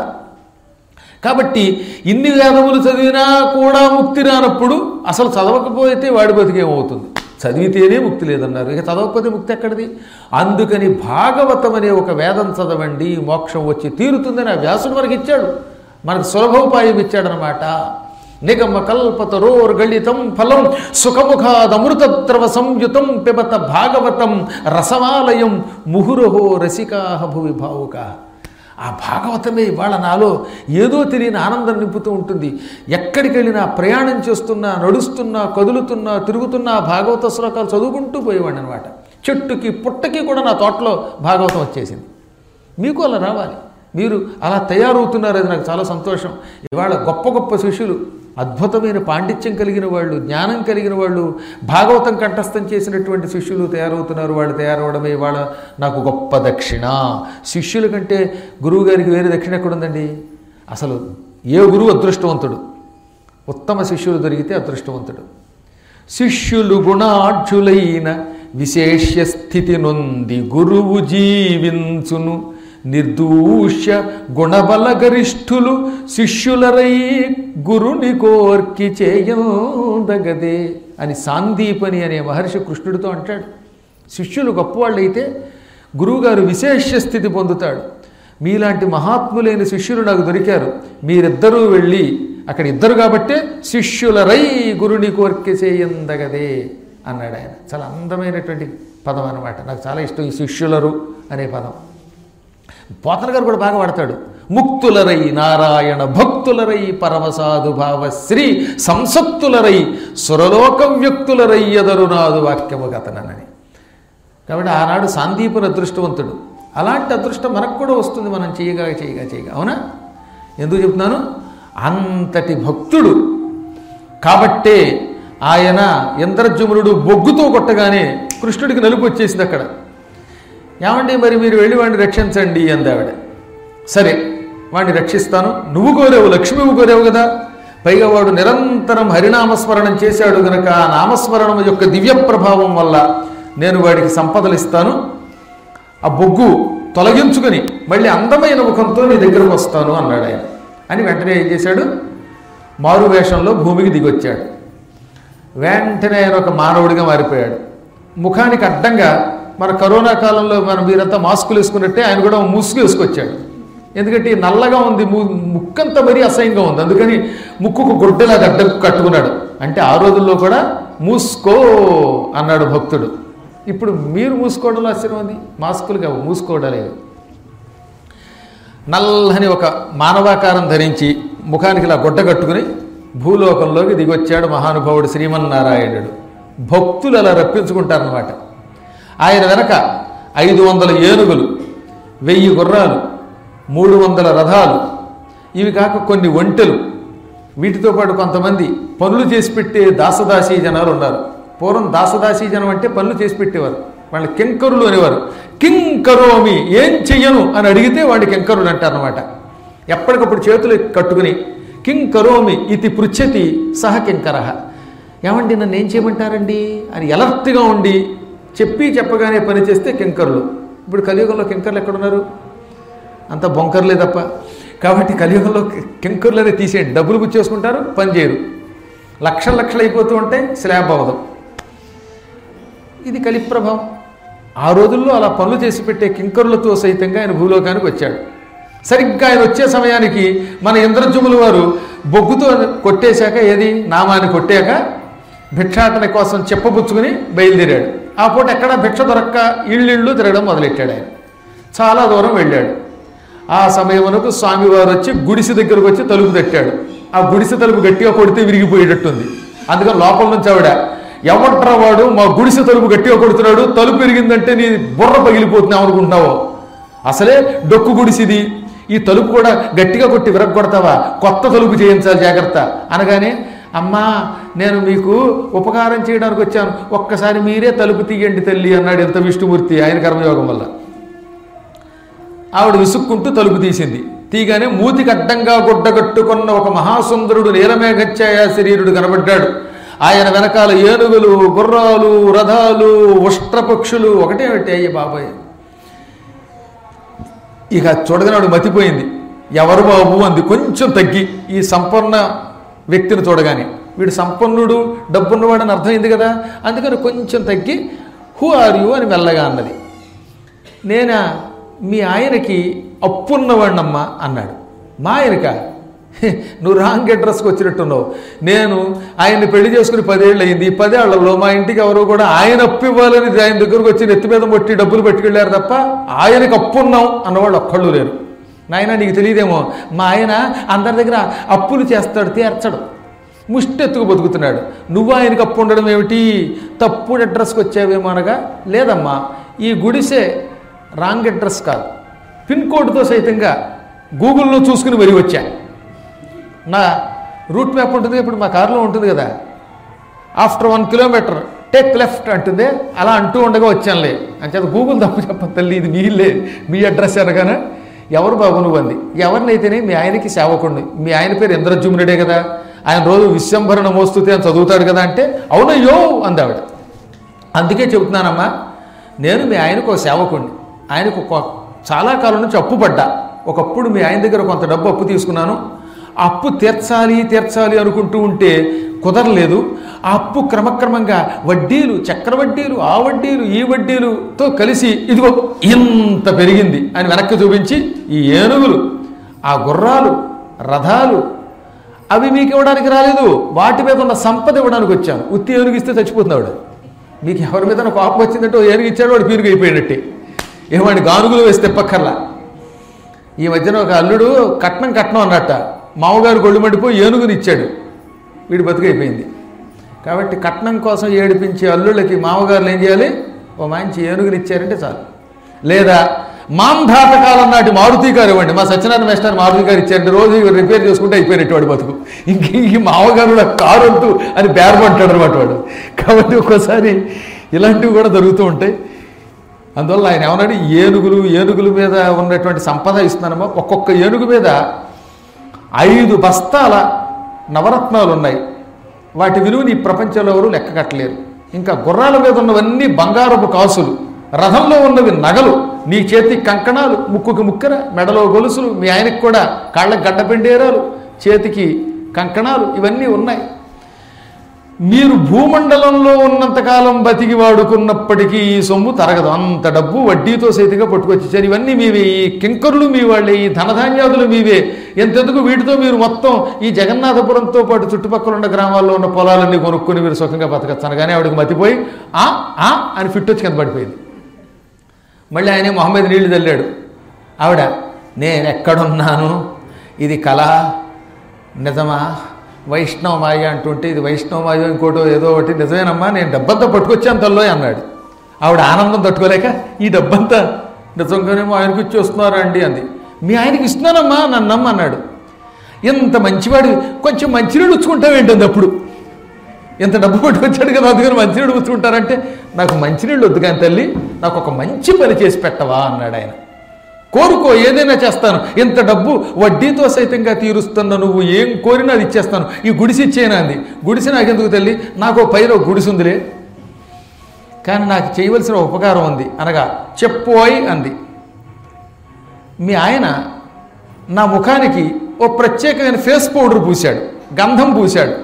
కాబట్టి ఇన్ని వేదములు చదివినా కూడా ముక్తి రానప్పుడు అసలు చదవకపోతే వాడి బతికేమవుతుంది చదివితేనే ముక్తి లేదన్నారు ఇక చదవకపోతే ముక్తి ఎక్కడిది అందుకని భాగవతం అనే ఒక వేదం చదవండి మోక్షం వచ్చి తీరుతుందని ఆ వ్యాసుడు మనకి ఇచ్చాడు మనకు సులభోపాయం ఇచ్చాడనమాట నిగమ కల్పతరోర్గళితం ఫలం సుఖముఖాదమృతద్రవ సంయుతం పిబత భాగవతం రసమాలయం ముహురహో రసికాహ భువి భావుకా ఆ భాగవతమే ఇవాళ నాలో ఏదో తెలియని ఆనందం నింపుతూ ఉంటుంది ఎక్కడికి వెళ్ళినా ప్రయాణం చేస్తున్నా నడుస్తున్నా కదులుతున్నా తిరుగుతున్నా భాగవత శ్లోకాలు చదువుకుంటూ పోయేవాడిని అనమాట చెట్టుకి పుట్టకి కూడా నా తోటలో భాగవతం వచ్చేసింది మీకు అలా రావాలి మీరు అలా తయారవుతున్నారు అది నాకు చాలా సంతోషం ఇవాళ గొప్ప గొప్ప శిష్యులు అద్భుతమైన పాండిత్యం కలిగిన వాళ్ళు జ్ఞానం కలిగిన వాళ్ళు భాగవతం కంఠస్థం చేసినటువంటి శిష్యులు తయారవుతున్నారు వాళ్ళు తయారవడమే ఇవాళ నాకు గొప్ప దక్షిణ శిష్యుల కంటే గురువు గారికి వేరే దక్షిణ ఎక్కడుందండి అసలు ఏ గురువు అదృష్టవంతుడు ఉత్తమ శిష్యులు దొరికితే అదృష్టవంతుడు శిష్యులు గుణాఢ్యులైన విశేష స్థితి నొంది గురువు జీవించును నిర్దూష్య గుణబల గరిష్ఠులు శిష్యులరై గురుని కోర్కి చేయదగదే అని సాందీపని అనే మహర్షి కృష్ణుడితో అంటాడు శిష్యులు గొప్పవాళ్ళైతే గురువుగారు విశేష స్థితి పొందుతాడు మీలాంటి మహాత్ములైన శిష్యులు నాకు దొరికారు మీరిద్దరూ వెళ్ళి అక్కడ ఇద్దరు కాబట్టే శిష్యులరై గురుని కోరిక చేయందగదే అన్నాడు ఆయన చాలా అందమైనటువంటి పదం అన్నమాట నాకు చాలా ఇష్టం ఈ శిష్యులరు అనే పదం పోతన గారు కూడా బాగా వాడతాడు ముక్తులరై నారాయణ భక్తులరై పరమసాధు భావ శ్రీ సంసక్తులరై సురలోక వ్యక్తులరై ఎదరునాదు వాక్యము గతనని కాబట్టి ఆనాడు సాందీపుని అదృష్టవంతుడు అలాంటి అదృష్టం మనకు కూడా వస్తుంది మనం చేయగా చేయగా చేయగా అవునా ఎందుకు చెప్తున్నాను అంతటి భక్తుడు కాబట్టే ఆయన ఇంద్రజమునుడు బొగ్గుతో కొట్టగానే కృష్ణుడికి నలుపు వచ్చేసింది అక్కడ ఏమండి మరి మీరు వెళ్ళి వాడిని రక్షించండి అందావిడ సరే వాడిని రక్షిస్తాను నువ్వు కోరేవు లక్ష్మివు కోరేవు కదా పైగా వాడు నిరంతరం హరినామస్మరణం చేశాడు గనక ఆ నామస్మరణం యొక్క దివ్య ప్రభావం వల్ల నేను వాడికి సంపదలు ఇస్తాను ఆ బొగ్గు తొలగించుకొని మళ్ళీ అందమైన ముఖంతో నీ దగ్గరకు వస్తాను అన్నాడు ఆయన అని వెంటనే ఏం చేశాడు మారు వేషంలో భూమికి దిగొచ్చాడు వెంటనే ఆయన ఒక మానవుడిగా మారిపోయాడు ముఖానికి అడ్డంగా మన కరోనా కాలంలో మనం మీరంతా మాస్కులు వేసుకున్నట్టే ఆయన కూడా ముసుగు వేసుకొచ్చాడు ఎందుకంటే ఈ నల్లగా ఉంది ము ముక్కంతా మరీ అసహ్యంగా ఉంది అందుకని ముక్కుకు గుడ్డలా గడ్డ కట్టుకున్నాడు అంటే ఆ రోజుల్లో కూడా మూసుకో అన్నాడు భక్తుడు ఇప్పుడు మీరు మూసుకోవడంలో ఆశ్చర్యం ఉంది మాస్కులు కావు మూసుకోవడలేదు నల్లని ఒక మానవాకారం ధరించి ముఖానికి ఇలా గుడ్డ కట్టుకుని భూలోకంలోకి దిగొచ్చాడు మహానుభావుడు శ్రీమన్నారాయణుడు భక్తులు అలా రప్పించుకుంటారనమాట ఆయన వెనక ఐదు వందల ఏనుగులు వెయ్యి గుర్రాలు మూడు వందల రథాలు ఇవి కాక కొన్ని ఒంటెలు వీటితో పాటు కొంతమంది పనులు చేసి పెట్టే దాసదాసీ జనాలు ఉన్నారు పూర్వం దాసదాసీ జనం అంటే పనులు చేసి పెట్టేవారు వాళ్ళ కింకరులు అనేవారు కింకరోమి ఏం చెయ్యను అని అడిగితే వాడి కింకరుడు అంటారనమాట ఎప్పటికప్పుడు చేతులు కట్టుకుని కింకరోమి ఇది పృచ్ఛతి సహ కింకరహ ఏమండి నన్ను ఏం చేయమంటారండి అని ఎలర్ట్గా ఉండి చెప్పి చెప్పగానే పని చేస్తే కింకరులు ఇప్పుడు కలియుగంలో కింకర్లు ఎక్కడున్నారు అంత బొంకర్లే తప్ప కాబట్టి కలియుగంలో కింకర్లనే తీసేయండి డబ్బులు పుచ్చేసుకుంటారు పని చేయరు లక్షలు లక్షలు అయిపోతూ ఉంటే స్లాబ్ అవ్వదు ఇది కలి ప్రభావం ఆ రోజుల్లో అలా పనులు చేసి పెట్టే కింకరులతో సైతంగా ఆయన భూలోకానికి వచ్చాడు సరిగ్గా ఆయన వచ్చే సమయానికి మన ఇంద్రజుముల వారు బొగ్గుతో కొట్టేశాక ఏది నామాన్ని కొట్టాక భిక్షాటన కోసం చెప్పబుచ్చుకుని బయలుదేరాడు ఆ పూట ఎక్కడ భిక్ష దొరక్క ఇళ్ళిళ్ళు తిరగడం మొదలెట్టాడు ఆయన చాలా దూరం వెళ్ళాడు ఆ సమయమునకు స్వామివారు వచ్చి గుడిసె దగ్గరకు వచ్చి తలుపు తట్టాడు ఆ గుడిసె తలుపు గట్టిగా కొడితే విరిగిపోయేటట్టుంది అందుకని లోపల నుంచి ఆవిడ ఎవట్రా వాడు మా గుడిసె తలుపు గట్టిగా కొడుతున్నాడు తలుపు విరిగిందంటే నీ బుర్ర పగిలిపోతున్నావు అనుకుంటున్నావు అసలే డొక్కు గుడిసిది ఈ తలుపు కూడా గట్టిగా కొట్టి విరగొడతావా కొత్త తలుపు చేయించాలి జాగ్రత్త అనగానే అమ్మా నేను మీకు ఉపకారం చేయడానికి వచ్చాను ఒక్కసారి మీరే తలుపు తీయండి తల్లి అన్నాడు ఎంత విష్ణుమూర్తి ఆయన కర్మయోగం వల్ల ఆవిడ విసుక్కుంటూ తలుపు తీసింది తీగానే మూతికి అడ్డంగా గుడ్డగట్టుకున్న ఒక మహాసుందరుడు నీలమేఘఛాయ శరీరుడు కనబడ్డాడు ఆయన వెనకాల ఏనుగులు గుర్రాలు రథాలు ఉష్ట్రపక్షులు ఒకటే అయ్యి బాబాయ్ ఇక చూడగానే మతిపోయింది ఎవరు బాబు అంది కొంచెం తగ్గి ఈ సంపన్న వ్యక్తిని చూడగానే వీడు సంపన్నుడు డబ్బున్నవాడని అర్థమైంది కదా అందుకని కొంచెం తగ్గి హూ ఆర్ యు అని మెల్లగా అన్నది నేనా మీ ఆయనకి అప్పున్నవాడినమ్మా అన్నాడు మా ఆయనక "హే, నువ్వు రాంగ్ అడ్రస్కి వచ్చినట్టున్నావు నేను ఆయన్ని పెళ్లి చేసుకుని పదేళ్ళు అయింది ఈ పదేళ్లలో మా ఇంటికి ఎవరు కూడా ఆయన అప్పు ఇవ్వాలని ఆయన దగ్గరకు వచ్చి నెత్తి మీద మొట్టి డబ్బులు పట్టుకెళ్ళారు తప్ప ఆయనకి అప్పున్నాం అన్నవాళ్ళు ఒక్కళ్ళు లేరు నాయన నీకు తెలియదేమో మా ఆయన అందరి దగ్గర అప్పులు చేస్తాడు తీర్చడు ముష్టెత్తుకు బతుకుతున్నాడు నువ్వు ఆయనకు అప్పు ఉండడం ఏమిటి తప్పుడు అడ్రస్కి వచ్చావేమో అనగా లేదమ్మా ఈ గుడిసే రాంగ్ అడ్రస్ కాదు పిన్ కోడ్తో సైతంగా గూగుల్లో చూసుకుని మరీ వచ్చా నా రూట్ మ్యాప్ ఉంటుంది ఇప్పుడు మా కారులో ఉంటుంది కదా after one kilometer take left అంటుంది అలా అంటూ ఉండగా వచ్చానులే అంచేత గూగుల్ తప్పు చెప్ప తల్లి ఇది మీలే మీ అడ్రస్ అనగానే ఎవరు బాబు నువ్వు అంది ఎవరినైతేనే మీ ఆయనకి సేవకుడిని మీ ఆయన పేరు ఇంద్రజుమ్నుడే కదా ఆయన రోజు విశ్వంభరణ మోస్తుతే అని చదువుతాడు కదా అంటే అవునయ్యో అంది ఆవిడ అందుకే చెబుతున్నానమ్మా నేను మీ ఆయనకు ఒక సేవకుడిని ఆయనకు ఒక చాలా కాలం నుంచి అప్పు పడ్డా ఒకప్పుడు మీ ఆయన దగ్గర కొంత డబ్బు అప్పు తీసుకున్నాను ఆ అప్పు తీర్చాలి తీర్చాలి అనుకుంటూ ఉంటే కుదరలేదు ఆ అప్పు క్రమక్రమంగా వడ్డీలు చక్రవడ్డీలు ఆ వడ్డీలు ఈ వడ్డీలుతో కలిసి ఇదిగో ఇంత పెరిగింది అని వెనక్కి చూపించి ఈ ఏనుగులు ఆ గుర్రాలు రథాలు అవి మీకు ఇవ్వడానికి రాలేదు వాటి మీద ఉన్న సంపద ఇవ్వడానికి వచ్చాను ఉత్తి ఏనుగు ఇస్తే చచ్చిపోతుంది ఆవిడ మీకు ఎవరి మీద కోపం వచ్చిందంటే ఓ ఏనుగు ఇచ్చాడు వాడు పీరుగు అయిపోయినట్టే ఏమండి గానుగులు వేస్తే తెప్పక్కర్లా ఈ మధ్యన ఒక అల్లుడు కట్నం కట్నం అన్నట్ట మామగారు గొళ్ళు మండిపోయి ఏనుగుని ఇచ్చాడు వీడి బతుకైపోయింది కాబట్టి కట్నం కోసం ఏడిపించే అల్లుళ్ళకి మామగారులు ఏం చేయాలి ఓ మంచి ఏనుగుని ఇచ్చారంటే చాలు లేదా మాంధాతకాలం నాటి మారుతి గారు ఇవ్వండి మా సత్యనారాయణ మేస్టర్ మారుతి గారు ఇచ్చారంటే రోజు ఇవి రిపేర్ చేసుకుంటే అయిపోయినట్టు వాడు బతుకు ఇంక ఈ మామగారు నాకు కారు వద్దు అని బేరమంటాడు అనమాట వాడు కాబట్టి ఒక్కోసారి ఇలాంటివి కూడా జరుగుతూ ఉంటాయి అందువల్ల ఆయన ఏమన్నాడు ఏనుగులు ఏనుగుల మీద ఉన్నటువంటి సంపద ఇస్తున్నానమ్మా ఒక్కొక్క ఏనుగు మీద ఐదు బస్తాల నవరత్నాలు ఉన్నాయి వాటి విలువని ఈ ప్రపంచంలో ఎవరు లెక్క కట్టలేరు ఇంకా గుర్రాల మీద ఉన్నవన్నీ బంగారపు కాసులు రథంలో ఉన్నవి నగలు నీ చేతికి కంకణాలు ముక్కుకి ముక్కర మెడలో గొలుసులు మీ ఆయనకి కూడా కాళ్ళకి గడ్డపెండేరాలు చేతికి కంకణాలు ఇవన్నీ ఉన్నాయి మీరు భూమండలంలో ఉన్నంతకాలం బతికి వాడుకున్నప్పటికీ ఈ సొమ్ము తరగదు అంత డబ్బు వడ్డీతో సైతంగా పట్టుకొచ్చారు ఇవన్నీ మీవే ఈ కింకరులు మీ వాళ్ళే ఈ ధనధాన్యాదులు మీవే ఎంతెందుకు వీటితో మీరు మొత్తం ఈ జగన్నాథపురంతో పాటు చుట్టుపక్కల ఉన్న గ్రామాల్లో ఉన్న పొలాలన్నీ కొనుక్కొని మీరు సుఖంగా బతకచ్చు అనగానే ఆవిడకి మతిపోయి ఆ ఆ అని ఫిట్ వచ్చి కింద పడిపోయింది మళ్ళీ ఆయనే మొహమ్మద్ నీళ్లు చల్లాడు ఆవిడ నేను ఎక్కడున్నాను ఇది కళ నిజమా వైష్ణవమాయ అంటుంటే ఇది వైష్ణవమాయ ఇంకోటో ఏదో ఒకటి నిజమేనమ్మా నేను డబ్బంతా పట్టుకొచ్చాను తల్లో అన్నాడు ఆవిడ ఆనందం తట్టుకోలేక ఈ డబ్బంతా నిజంగానేమో ఆయనకి ఇచ్చేస్తున్నారు అండి అంది మీ ఆయనకి ఇస్తున్నానమ్మా నన్ను నమ్మ అన్నాడు ఇంత మంచివాడు కొంచెం మంచినీళ్ళు ఉచ్చుకుంటావేంటంది అప్పుడు ఇంత డబ్బు పట్టుకొచ్చాడు కదా అందుకని మంచినీళ్ళు పుచ్చుకుంటారంటే నాకు మంచినీళ్ళు వద్దు కానీ తల్లి నాకు ఒక మంచి పని చేసి పెట్టవా అన్నాడు ఆయన కోరుకో ఏదైనా చేస్తాను ఇంత డబ్బు వడ్డీతో సైతంగా తీరుస్తున్న నువ్వు ఏం కోరినా అది ఇచ్చేస్తాను ఈ గుడిసి ఇచ్చేనా అంది గుడిసి నాకెందుకు తల్లి నాకు ఓ పైన ఒక గుడిసి ఉందిలే కానీ నాకు చేయవలసిన ఉపకారం ఉంది అనగా చెప్పోయ్ అంది మీ ఆయన నా ముఖానికి ఓ ప్రత్యేకమైన ఫేస్ పౌడర్ పూశాడు గంధం పూశాడు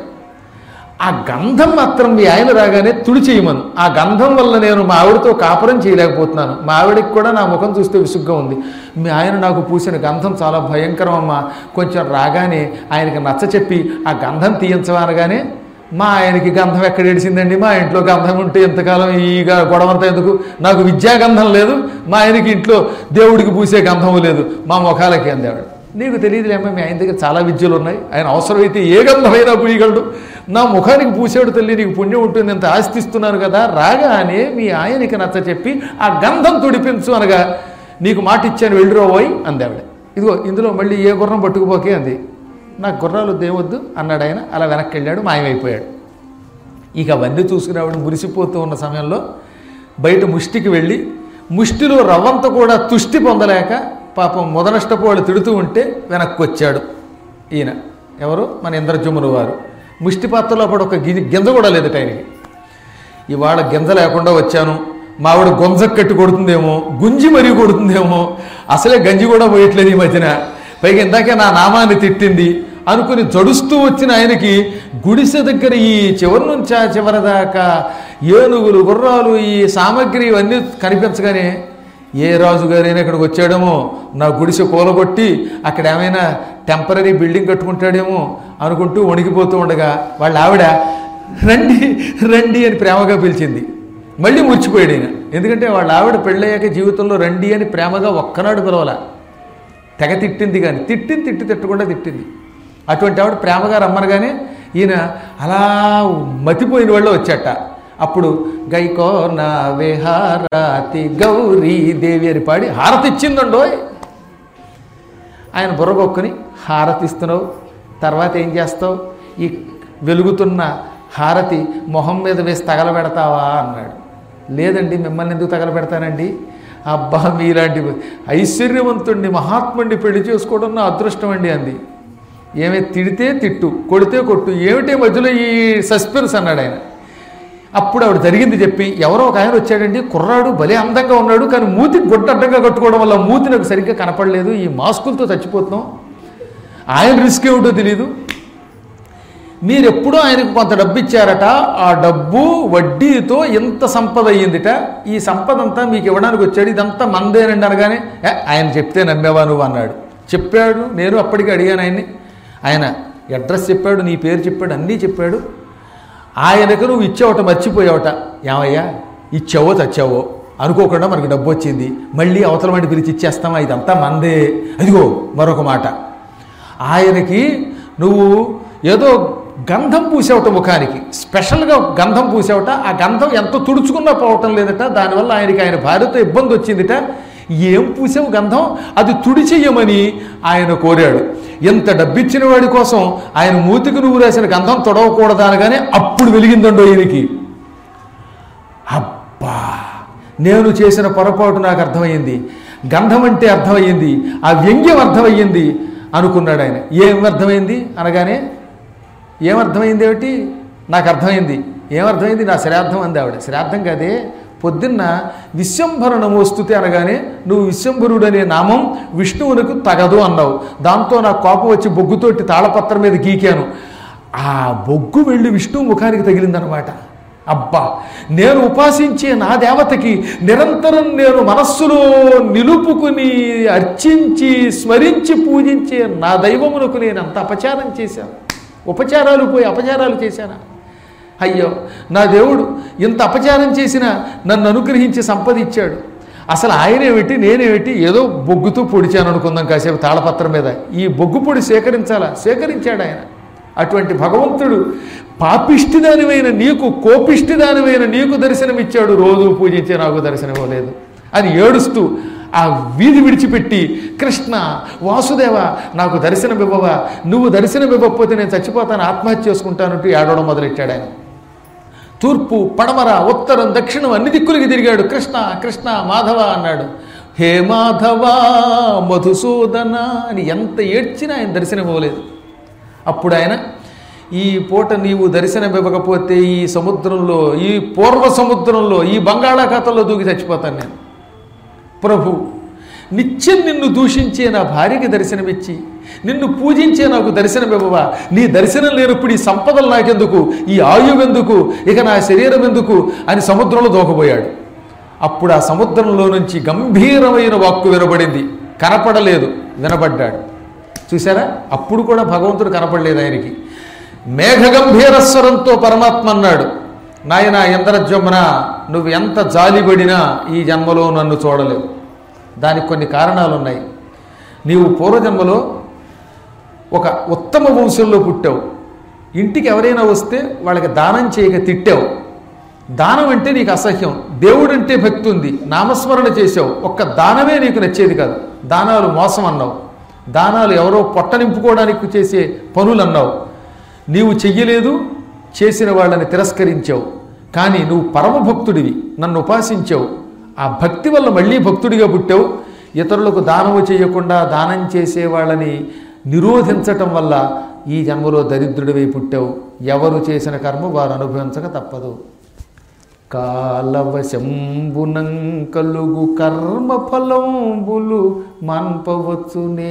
ఆ గంధం మాత్రం మీ ఆయన రాగానే తుడిచేయమను ఆ గంధం వల్ల నేను మా ఆవిడతో కాపురం చేయలేకపోతున్నాను మా ఆవిడకి కూడా నా ముఖం చూస్తే విసుగ్గా ఉంది మీ ఆయన నాకు పూసిన గంధం చాలా భయంకరం అమ్మా కొంచెం రాగానే ఆయనకి నచ్చ చెప్పి ఆ గంధం తీయించవా అనగానే మా ఆయనకి గంధం ఎక్కడ ఏడిసిందండి మా ఇంట్లో గంధం ఉంటే ఎంతకాలం ఈ గ- గొడవంతా ఎందుకు నాకు విద్యా గంధం లేదు మా ఆయనకి ఇంట్లో దేవుడికి పూసే గంధము లేదు మా ముఖాలకి అందేవాడు నీకు తెలియదులేమ్మా మీ ఆయన దగ్గర చాలా విద్యలు ఉన్నాయి ఆయన అవసరమైతే ఏ గంధమైనా పూయగలడు నా ముఖానికి పూసేడు తల్లి నీకు పుణ్యం ఉంటుంది ఎంత ఆస్తిస్తున్నాను కదా రాగానే మీ ఆయనకి నచ్చ చెప్పి ఆ గంధం తుడిపించు అనగా నీకు మాట ఇచ్చాను వెళ్ళిరోబోయ్ అంది ఆవిడ ఇదిగో ఇందులో మళ్ళీ ఏ గుర్రం పట్టుకుపోకే అంది నాకు గుర్రాలు దేవద్దు అన్నాడు ఆయన అలా వెనక్కి వెళ్ళాడు మాయమైపోయాడు ఇక అవన్నీ చూసుకుని ఆవిడ మురిసిపోతూ ఉన్న సమయంలో బయట ముష్టికి వెళ్ళి ముష్టిలో రవ్వంత కూడా తుష్టి పొందలేక పాపం మొదనష్టపు వాళ్ళు తిడుతూ ఉంటే వెనక్కి వచ్చాడు ఈయన ఎవరు మన ఇంద్రజుమ్ములు వారు ముష్టి పాత్రలో పడి ఒక గి గింజ కూడా లేదట ఆయనకి ఇవాళ గింజ లేకుండా వచ్చాను మా ఆవిడ గొంజ కట్టి కొడుతుందేమో గుంజి మరీ కొడుతుందేమో అసలే గంజి కూడా పోయట్లేదు ఈ మధ్యన పైగా ఇందాకే నా నామాన్ని తిట్టింది అనుకుని జడుస్తూ వచ్చిన ఆయనకి గుడిసె దగ్గర ఈ చివరి నుంచి ఆ చివరి దాకా ఏనుగులు గుర్రాలు ఈ సామాగ్రి ఇవన్నీ కనిపించగానే ఏ రాజుగారైనా ఇక్కడికి వచ్చాడేమో నా గుడిసె కూలగొట్టి అక్కడ ఏమైనా టెంపరీ బిల్డింగ్ కట్టుకుంటాడేమో అనుకుంటూ వణికిపోతూ ఉండగా వాళ్ళ ఆవిడ రండి రండి అని ప్రేమగా పిలిచింది మళ్ళీ మురిచిపోయాడు ఈయన ఎందుకంటే వాళ్ళ ఆవిడ పెళ్ళయ్యాక జీవితంలో రండి అని ప్రేమగా ఒక్కనాడు పిలవలా తెగ తిట్టింది కానీ తిట్టింది తిట్టి తిట్టకుండా తిట్టింది అటువంటి ఆవిడ ప్రేమగా రమ్మనగానే ఈయన అలా మతిపోయిన వాళ్ళు వచ్చాట అప్పుడు గైకో నా విహారాతి గౌరీ దేవి అని పాడి హారతి ఇచ్చిందండోయ్ ఆయన బుర్రగొక్కుని హారతిస్తున్నావు తర్వాత ఏం చేస్తావు ఈ వెలుగుతున్న హారతి మొహం మీద వేసి తగలబెడతావా అన్నాడు లేదండి మిమ్మల్ని ఎందుకు తగలబెడతానండి అబ్బా మీలాంటి ఐశ్వర్యవంతుణ్ణి మహాత్ముడిని పెళ్లి చేసుకోవడం నా అదృష్టం అండి అంది ఏమే తిడితే తిట్టు కొడితే కొట్టు ఏమిటి మధ్యలో ఈ సస్పెన్స్ అన్నాడు ఆయన అప్పుడు ఆవిడ జరిగింది చెప్పి ఎవరో ఒక ఆయన వచ్చాడండి కుర్రాడు భలే అందంగా ఉన్నాడు కానీ మూతి గుడ్డ అడ్డంగా కట్టుకోవడం వల్ల మూతి నాకు సరిగ్గా కనపడలేదు ఈ మాస్కులతో చచ్చిపోతున్నాం ఆయన రిస్క్ ఏమిటో తెలియదు మీరు ఎప్పుడూ ఆయనకు కొంత డబ్బు ఇచ్చారట ఆ డబ్బు వడ్డీతో ఎంత సంపద అయ్యిందిట ఈ సంపద అంతా మీకు ఇవ్వడానికి వచ్చాడు ఇదంతా మందేనండి అనగానే "ఏ, ఆయన చెప్తే నమ్మేవా నువ్వు అన్నాడు చెప్పాడు నేను అప్పటికి అడిగాను ఆయన్ని ఆయన అడ్రస్ చెప్పాడు నీ పేరు చెప్పాడు అన్నీ చెప్పాడు ఆయనకు నువ్వు ఇచ్చావట మర్చిపోయావట ఏమయ్యా ఇచ్చావో చచ్చావో అనుకోకుండా మనకు డబ్బు వచ్చింది మళ్ళీ అవతల వాడిని పిలిచి ఇచ్చేస్తామా ఇదంతా మందే అదిగో మరొక మాట ఆయనకి నువ్వు ఏదో గంధం పూసావట ముఖానికి స్పెషల్గా గంధం పూసావట ఆ గంధం ఎంత తుడుచుకున్నా పోవటం లేదట దానివల్ల ఆయనకి ఆయన భార్యతో ఇబ్బంది వచ్చిందిట ఏం పూసావు గంధం అది తుడిచెయ్యమని ఆయన కోరాడు ఎంత డబ్బిచ్చిన వాడి కోసం ఆయన మూతికి నువ్వు రాసిన గంధం తొడవకూడదు అనగానే అప్పుడు వెలిగిందండో ఈయనకి అబ్బా నేను చేసిన పొరపాటు నాకు అర్థమయ్యింది గంధం అంటే అర్థమయ్యింది ఆ వ్యంగ్యం అర్థమయ్యింది అనుకున్నాడు ఆయన ఏం అర్థమైంది అనగానే ఏమర్థమైంది ఏమిటి నాకు అర్థమైంది ఏమర్థమైంది నా శ్రాద్ధం అంది ఆవిడ శ్రాద్ధం కాదే పొద్దున్న విశ్వంభర నమోస్తుతి అనగానే నువ్వు విశ్వంభరుడు అనే నామం విష్ణువునకు తగదు అన్నావు దాంతో నాకు కోపం వచ్చి బొగ్గుతోటి తాళపత్రం మీద గీకాను ఆ బొగ్గు వెళ్ళి విష్ణువు ముఖానికి తగిలిందనమాట అబ్బా నేను ఉపాసించే నా దేవతకి నిరంతరం నేను మనస్సులో నిలుపుకుని అర్చించి స్మరించి పూజించే నా దైవమునకు నేను అంత అపచారం చేశాను ఉపచారాలు పోయి అపచారాలు చేశానా అయ్యో నా దేవుడు ఇంత అపచారం చేసినా నన్ను అనుగ్రహించి సంపద ఇచ్చాడు అసలు ఆయనేమిటి నేనేమిటి ఏదో బొగ్గుతో పొడిచాను అనుకుందాం కాసేపు తాళపత్రం మీద ఈ బొగ్గు పొడి సేకరించాలా సేకరించాడు ఆయన అటువంటి భగవంతుడు పాపిష్టిదానివైన నీకు కోపిష్టిదానివైన నీకు దర్శనమిచ్చాడు రోజు పూజించే నాకు దర్శనం ఇవ్వలేదు అని ఏడుస్తూ ఆ వీధి విడిచిపెట్టి కృష్ణ వాసుదేవ నాకు దర్శనం ఇవ్వవా నువ్వు దర్శనం ఇవ్వకపోతే నేను చచ్చిపోతాను ఆత్మహత్య చేసుకుంటానంటూ ఏడవడం మొదలెట్టాడు ఆయన తూర్పు పడమర ఉత్తరం దక్షిణం అన్ని దిక్కులకి తిరిగాడు కృష్ణ కృష్ణ మాధవ అన్నాడు హే మాధవ మధుసూదన అని ఎంత ఏడ్చినా ఆయన దర్శనం ఇవ్వలేదు అప్పుడు ఆయన ఈ పూట నీవు దర్శనం ఇవ్వకపోతే ఈ సముద్రంలో ఈ పూర్వ సముద్రంలో ఈ బంగాళాఖాతంలో దూకి చచ్చిపోతాను నేను ప్రభు నిత్యం నిన్ను దూషించే నా భార్యకి దర్శనమిచ్చి నిన్ను పూజించే నాకు దర్శనం ఇవ్వవా నీ దర్శనం లేనప్పుడు ఈ సంపదలు నాకెందుకు ఈ ఆయువు ఎందుకు ఇక నా శరీరం ఎందుకు అని సముద్రంలో దూకబోయాడు అప్పుడు ఆ సముద్రంలో నుంచి గంభీరమైన వాక్కు వినబడింది కనపడలేదు వినబడ్డాడు చూసారా అప్పుడు కూడా భగవంతుడు కనపడలేదు ఆయనకి మేఘగంభీర స్వరంతో పరమాత్మ అన్నాడు నాయన ఇంద్రజమున నువ్వు ఎంత జాలిపడినా ఈ జన్మలో నన్ను చూడలేవు దానికి కొన్ని కారణాలు ఉన్నాయి నీవు పూర్వజన్మలో ఒక ఉత్తమ వంశంలో పుట్టావు ఇంటికి ఎవరైనా వస్తే వాళ్ళకి దానం చేయక తిట్టావు దానం అంటే నీకు అసహ్యం దేవుడు అంటే భక్తి ఉంది నామస్మరణ చేసావు ఒక్క దానమే నీకు నచ్చేది కాదు దానాలు మోసం అన్నావు దానాలు ఎవరో పొట్ట నింపుకోవడానికి చేసే పనులు అన్నావు నీవు చెయ్యలేదు చేసిన వాళ్ళని తిరస్కరించావు కానీ నువ్వు పరమభక్తుడివి నన్ను ఉపాసించావు ఆ భక్తి వల్ల మళ్ళీ భక్తుడిగా పుట్టావు ఇతరులకు దానము చేయకుండా దానం చేసే వాళ్ళని నిరోధించటం వల్ల ఈ జన్మలో దరిద్రుడివై పుట్టావు ఎవరు చేసిన కర్మ వారు అనుభవించక తప్పదు కాలవశంబునం కలుగు కర్మ ఫలంబులు మాన్పవచ్చునే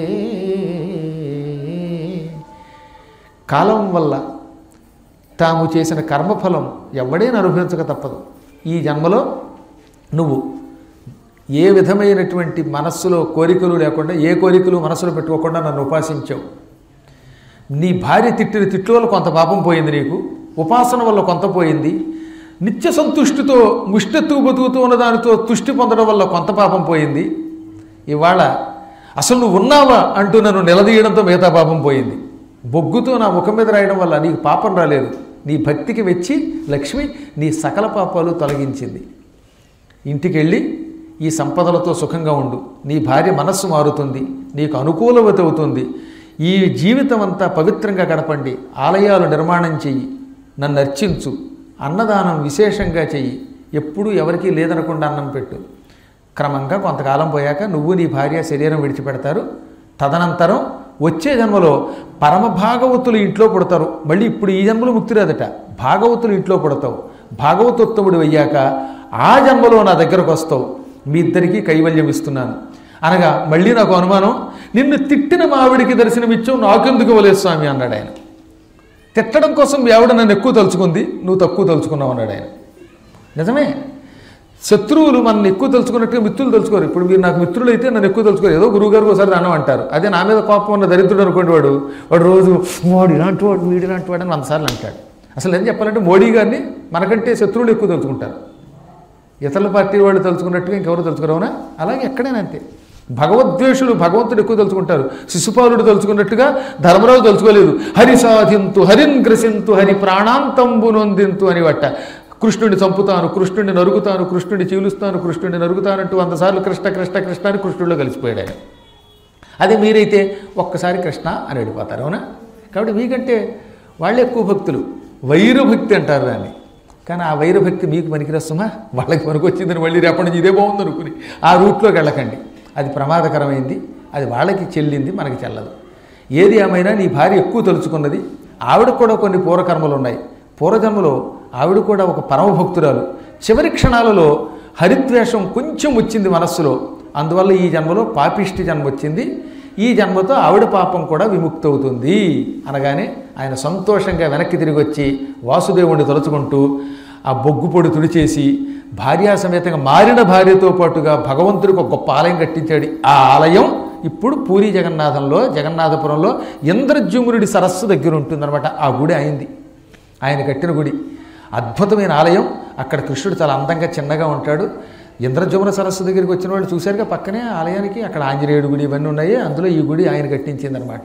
కాలం వల్ల తాము చేసిన కర్మఫలం ఎవడైనా అనుభవించక తప్పదు ఈ జన్మలో నువ్వు ఏ విధమైనటువంటి మనస్సులో కోరికలు లేకుండా ఏ కోరికలు మనస్సులో పెట్టుకోకుండా నన్ను ఉపాసించావు నీ భార్య తిట్టిన తిట్ల వల్ల కొంత పాపం పోయింది నీకు ఉపాసన వల్ల కొంత పోయింది నిత్య సంతుష్టితో ముష్టెత్తుకు బతుకుతూ ఉన్న దానితో తుష్టి పొందడం వల్ల కొంత పాపం పోయింది ఇవాళ అసలు నువ్వు ఉన్నావా అంటూ నన్ను నిలదీయడంతో మిగతా పాపం పోయింది బొగ్గుతో నా ముఖం మీద రాయడం వల్ల నీకు పాపం రాలేదు నీ భక్తికి వెచ్చి లక్ష్మి నీ సకల పాపాలు తొలగించింది ఇంటికి వెళ్ళి ఈ సంపదలతో సుఖంగా ఉండు నీ భార్య మనస్సు మారుతుంది నీకు అనుకూలవతి అవుతుంది ఈ జీవితం అంతా పవిత్రంగా గడపండి ఆలయాలు నిర్మాణం చెయ్యి నన్ను అర్చించు అన్నదానం విశేషంగా చెయ్యి ఎప్పుడూ ఎవరికీ లేదనకుండా అన్నం పెట్టు క్రమంగా కొంతకాలం పోయాక నువ్వు నీ భార్య శరీరం విడిచిపెడతారు తదనంతరం వచ్చే జన్మలో పరమ భాగవతులు ఇంట్లో పుడతారు మళ్ళీ ఇప్పుడు ఈ జన్మలో ముక్తి రాదట భాగవతులు ఇంట్లో పుడతావు భాగవతోత్తముడు అయ్యాక ఆ జన్మలో నా దగ్గరకు వస్తావు మీ ఇద్దరికీ కైవల్యం ఇస్తున్నాను అనగా మళ్ళీ నాకు అనుమానం నిన్ను తిట్టిన మావిడికి దర్శనమిచ్చావు నాకెందుకు ఇవ్వలేదు స్వామి అన్నాడు ఆయన తిట్టడం కోసం మీ ఆవిడ నన్ను ఎక్కువ తలుచుకుంది నువ్వు తక్కువ తలుచుకున్నావు అన్నాడు ఆయన నిజమే శత్రువులు మన ఎక్కువ తెలుసుకున్నట్టుగా మిత్రులు తెలుసుకోరు ఇప్పుడు మీరు నాకు మిత్రులు అయితే నన్ను ఎక్కువ తెలుసుకోరు ఏదో గురువుగారు ఒకసారి అన్నం అంటారు అదే నా మీద కోపం ఉన్న దరిద్రుడు అనుకోండి వాడు వాడు రోజు వాడు ఇలాంటి వాడు వీడు ఇలాంటి వాడు అని వందసార్లు అంటాడు అసలు ఏం చెప్పాలంటే మోడీ గారిని మనకంటే శత్రువులు ఎక్కువ తెలుసుకుంటారు ఇతరుల పార్టీ వాళ్ళు తెలుసుకున్నట్టుగా ఇంకెవరు తెలుసుకురావునా అలాగే ఎక్కడైనా అంతే భగవద్వేషులు భగవంతుడు ఎక్కువ తెలుసుకుంటారు శిశుపాలుడు తెలుసుకున్నట్టుగా ధర్మరాజు తెలుసుకోలేదు హరి సాధింతు హరిన్ గ్రసింతు హరి ప్రాణాంతంబు నొందింతు అని వట్ట కృష్ణుడిని చంపుతాను కృష్ణుడిని నరుగుతాను కృష్ణుడిని చీలుస్తాను కృష్ణుడిని నరుగుతానంటూ వందసార్లు కృష్ణ కృష్ణ కృష్ణ అని కృష్ణుడిలో కలిసిపోయాడు ఆయన అదే మీరైతే ఒక్కసారి కృష్ణ అని వెళ్ళిపోతారు అవునా కాబట్టి మీకంటే వాళ్ళే ఎక్కువ భక్తులు వైరభక్తి అంటారు దాన్ని కానీ ఆ వైరభక్తి మీకు పనికిరస్తుమా వాళ్ళకి పనికొచ్చిందని మళ్ళీ రేపటి నుంచి ఇదే బాగుంది అనుకుని ఆ రూట్లోకి వెళ్ళకండి అది ప్రమాదకరమైంది అది వాళ్ళకి చెల్లింది మనకి చెల్లదు ఏది ఏమైనా నీ భార్య ఎక్కువ తలుచుకున్నది ఆవిడకు కూడా కొన్ని పూర్వకర్మలు ఉన్నాయి పూర్వజన్మలో ఆవిడ కూడా ఒక పరమభక్తురాలు చివరి క్షణాలలో హరిద్వేషం కొంచెం వచ్చింది మనస్సులో అందువల్ల ఈ జన్మలో పాపిష్టి జన్మ వచ్చింది ఈ జన్మతో ఆవిడ పాపం కూడా విముక్తవుతుంది అనగానే ఆయన సంతోషంగా వెనక్కి తిరిగి వచ్చి వాసుదేవుణ్ణి తలుచుకుంటూ ఆ బొగ్గు పొడి తుడిచేసి భార్యా సమేతంగా మారిన భార్యతో పాటుగా భగవంతుడికి ఒక గొప్ప ఆలయం కట్టించాడు ఆ ఆలయం ఇప్పుడు పూరి జగన్నాథంలో జగన్నాథపురంలో ఇంద్రజుమ్నుడి సరస్సు దగ్గర ఉంటుందన్నమాట ఆ గుడి అయింది ఆయన కట్టిన గుడి అద్భుతమైన ఆలయం అక్కడ కృష్ణుడు చాలా అందంగా చిన్నగా ఉంటాడు ఇంద్రజమున సరస్సు దగ్గరికి వచ్చిన వాళ్ళు చూశారుగా పక్కనే ఆలయానికి అక్కడ ఆంజనేయుడు గుడి ఇవన్నీ ఉన్నాయి అందులో ఈ గుడి ఆయన కట్టించిందనమాట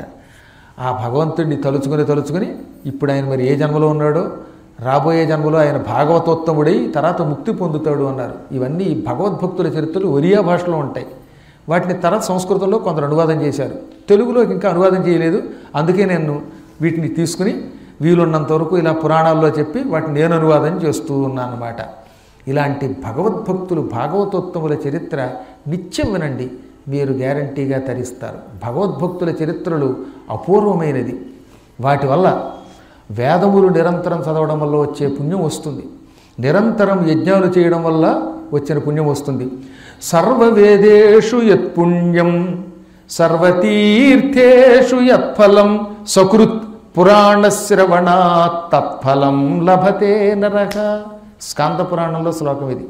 ఆ భగవంతుడిని తలుచుకుని తలుచుకుని ఇప్పుడు ఆయన మరి ఏ జన్మలో ఉన్నాడో రాబోయే జన్మలో ఆయన భాగవతోత్తముడై తర్వాత ముక్తి పొందుతాడు అన్నారు ఇవన్నీ భగవద్భక్తుల చరిత్రలు ఒరియా భాషలో ఉంటాయి వాటిని తర్వాత సంస్కృతంలో కొందరు అనువాదం చేశారు తెలుగులోకి ఇంకా అనువాదం చేయలేదు అందుకే నేను వీటిని తీసుకుని వీలున్నంత వరకు ఇలా పురాణాల్లో చెప్పి వాటిని నేను అనువాదం చేస్తూ ఉన్నాను అనమాట ఇలాంటి భగవద్భక్తులు భాగవతోత్తముల చరిత్ర నిత్యం వినండి మీరు గ్యారంటీగా తరిస్తారు భగవద్భక్తుల చరిత్రలు అపూర్వమైనది వాటి వల్ల వేదములు నిరంతరం చదవడం వల్ల వచ్చే పుణ్యం వస్తుంది నిరంతరం యజ్ఞాలు చేయడం వల్ల వచ్చిన పుణ్యం వస్తుంది సర్వవేదేషు యత్పుణ్యం సర్వతీర్థేషు యత్ఫలం సకృత్ పురాణశ్రవణా తత్ఫలం లభతే నరక స్కాంద పురాణంలో శ్లోకం ఇది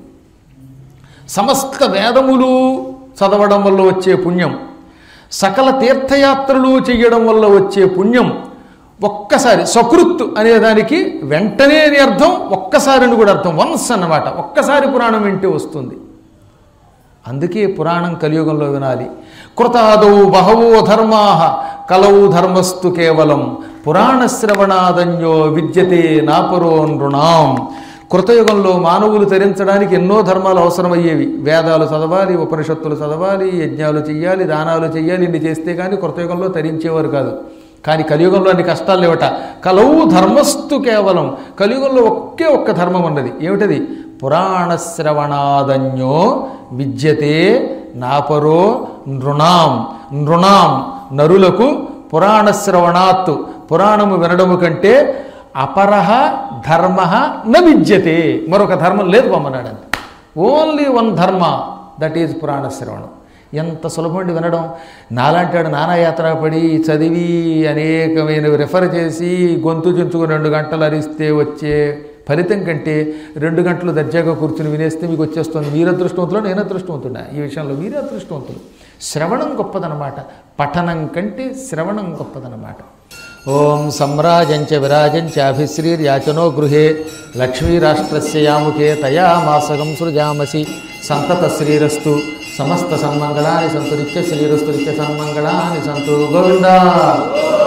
సమస్త వేదములు చదవడం వల్ల వచ్చే పుణ్యం సకల తీర్థయాత్రలు చేయడం వల్ల వచ్చే పుణ్యం ఒక్కసారి సకృత్ అనే దానికి వెంటనే అని అర్థం ఒక్కసారి అని కూడా అర్థం వన్స్ అన్నమాట ఒక్కసారి పురాణం వింటే వస్తుంది అందుకే పురాణం కలియుగంలో వినాలి కృతాదౌ బహవో ధర్మా కలౌ ధర్మస్తు కేవలం పురాణ శ్రవణాదన్యో విద్యతే నాపరో నృణాం కృతయుగంలో మానవులు తరించడానికి ఎన్నో ధర్మాలు అవసరమయ్యేవి వేదాలు చదవాలి ఉపనిషత్తులు చదవాలి యజ్ఞాలు చెయ్యాలి దానాలు చెయ్యాలి ఇన్ని చేస్తే కానీ కృతయుగంలో తరించేవారు కాదు కానీ కలియుగంలో అన్ని కష్టాలు లేవట కలవు ధర్మస్తు కేవలం కలియుగంలో ఒకే ఒక్క ధర్మం ఉన్నది ఏమిటది పురాణ శ్రవణాదన్యో విద్యతే నాపరో నృణాం నృణాం నరులకు పురాణ శ్రవణాత్ పురాణము వినడము కంటే అపరహ ధర్మ న విద్యతే మరొక ధర్మం లేదు పొమ్మన్నాడు అంతే ఓన్లీ వన్ ధర్మ దట్ ఈజ్ పురాణ శ్రవణం ఎంత సులభండి వినడం నాలాంటాడు నానాయాత్ర పడి చదివి అనేకమైనవి రెఫర్ చేసి గొంతు చించుకుని రెండు గంటలు అరిస్తే వచ్చే ఫలితం కంటే రెండు గంటలు దర్జాగా కూర్చుని వినేస్తే మీకు వచ్చేస్తుంది మీరు అదృష్టవంతులు నేను అదృష్టవంతుడా ఈ విషయంలో మీరే అదృష్టవంతులు శ్రవణం గొప్పదనమాట పఠనం కంటే శ్రవణం గొప్పదనమాట ఓం సమ్రాజంచ విరాజంచ అభిశ్రీర్యాచనో గృహే లక్ష్మీరాష్ట్రస్య యాముకే తయా మాసగం సృజామసి సంతత శ్రీరస్తు సమస్త సన్మంగళాని సంతు నిత్య శ్రీరస్తు నిత్య సన్మంగళాని సంతు గోవిందా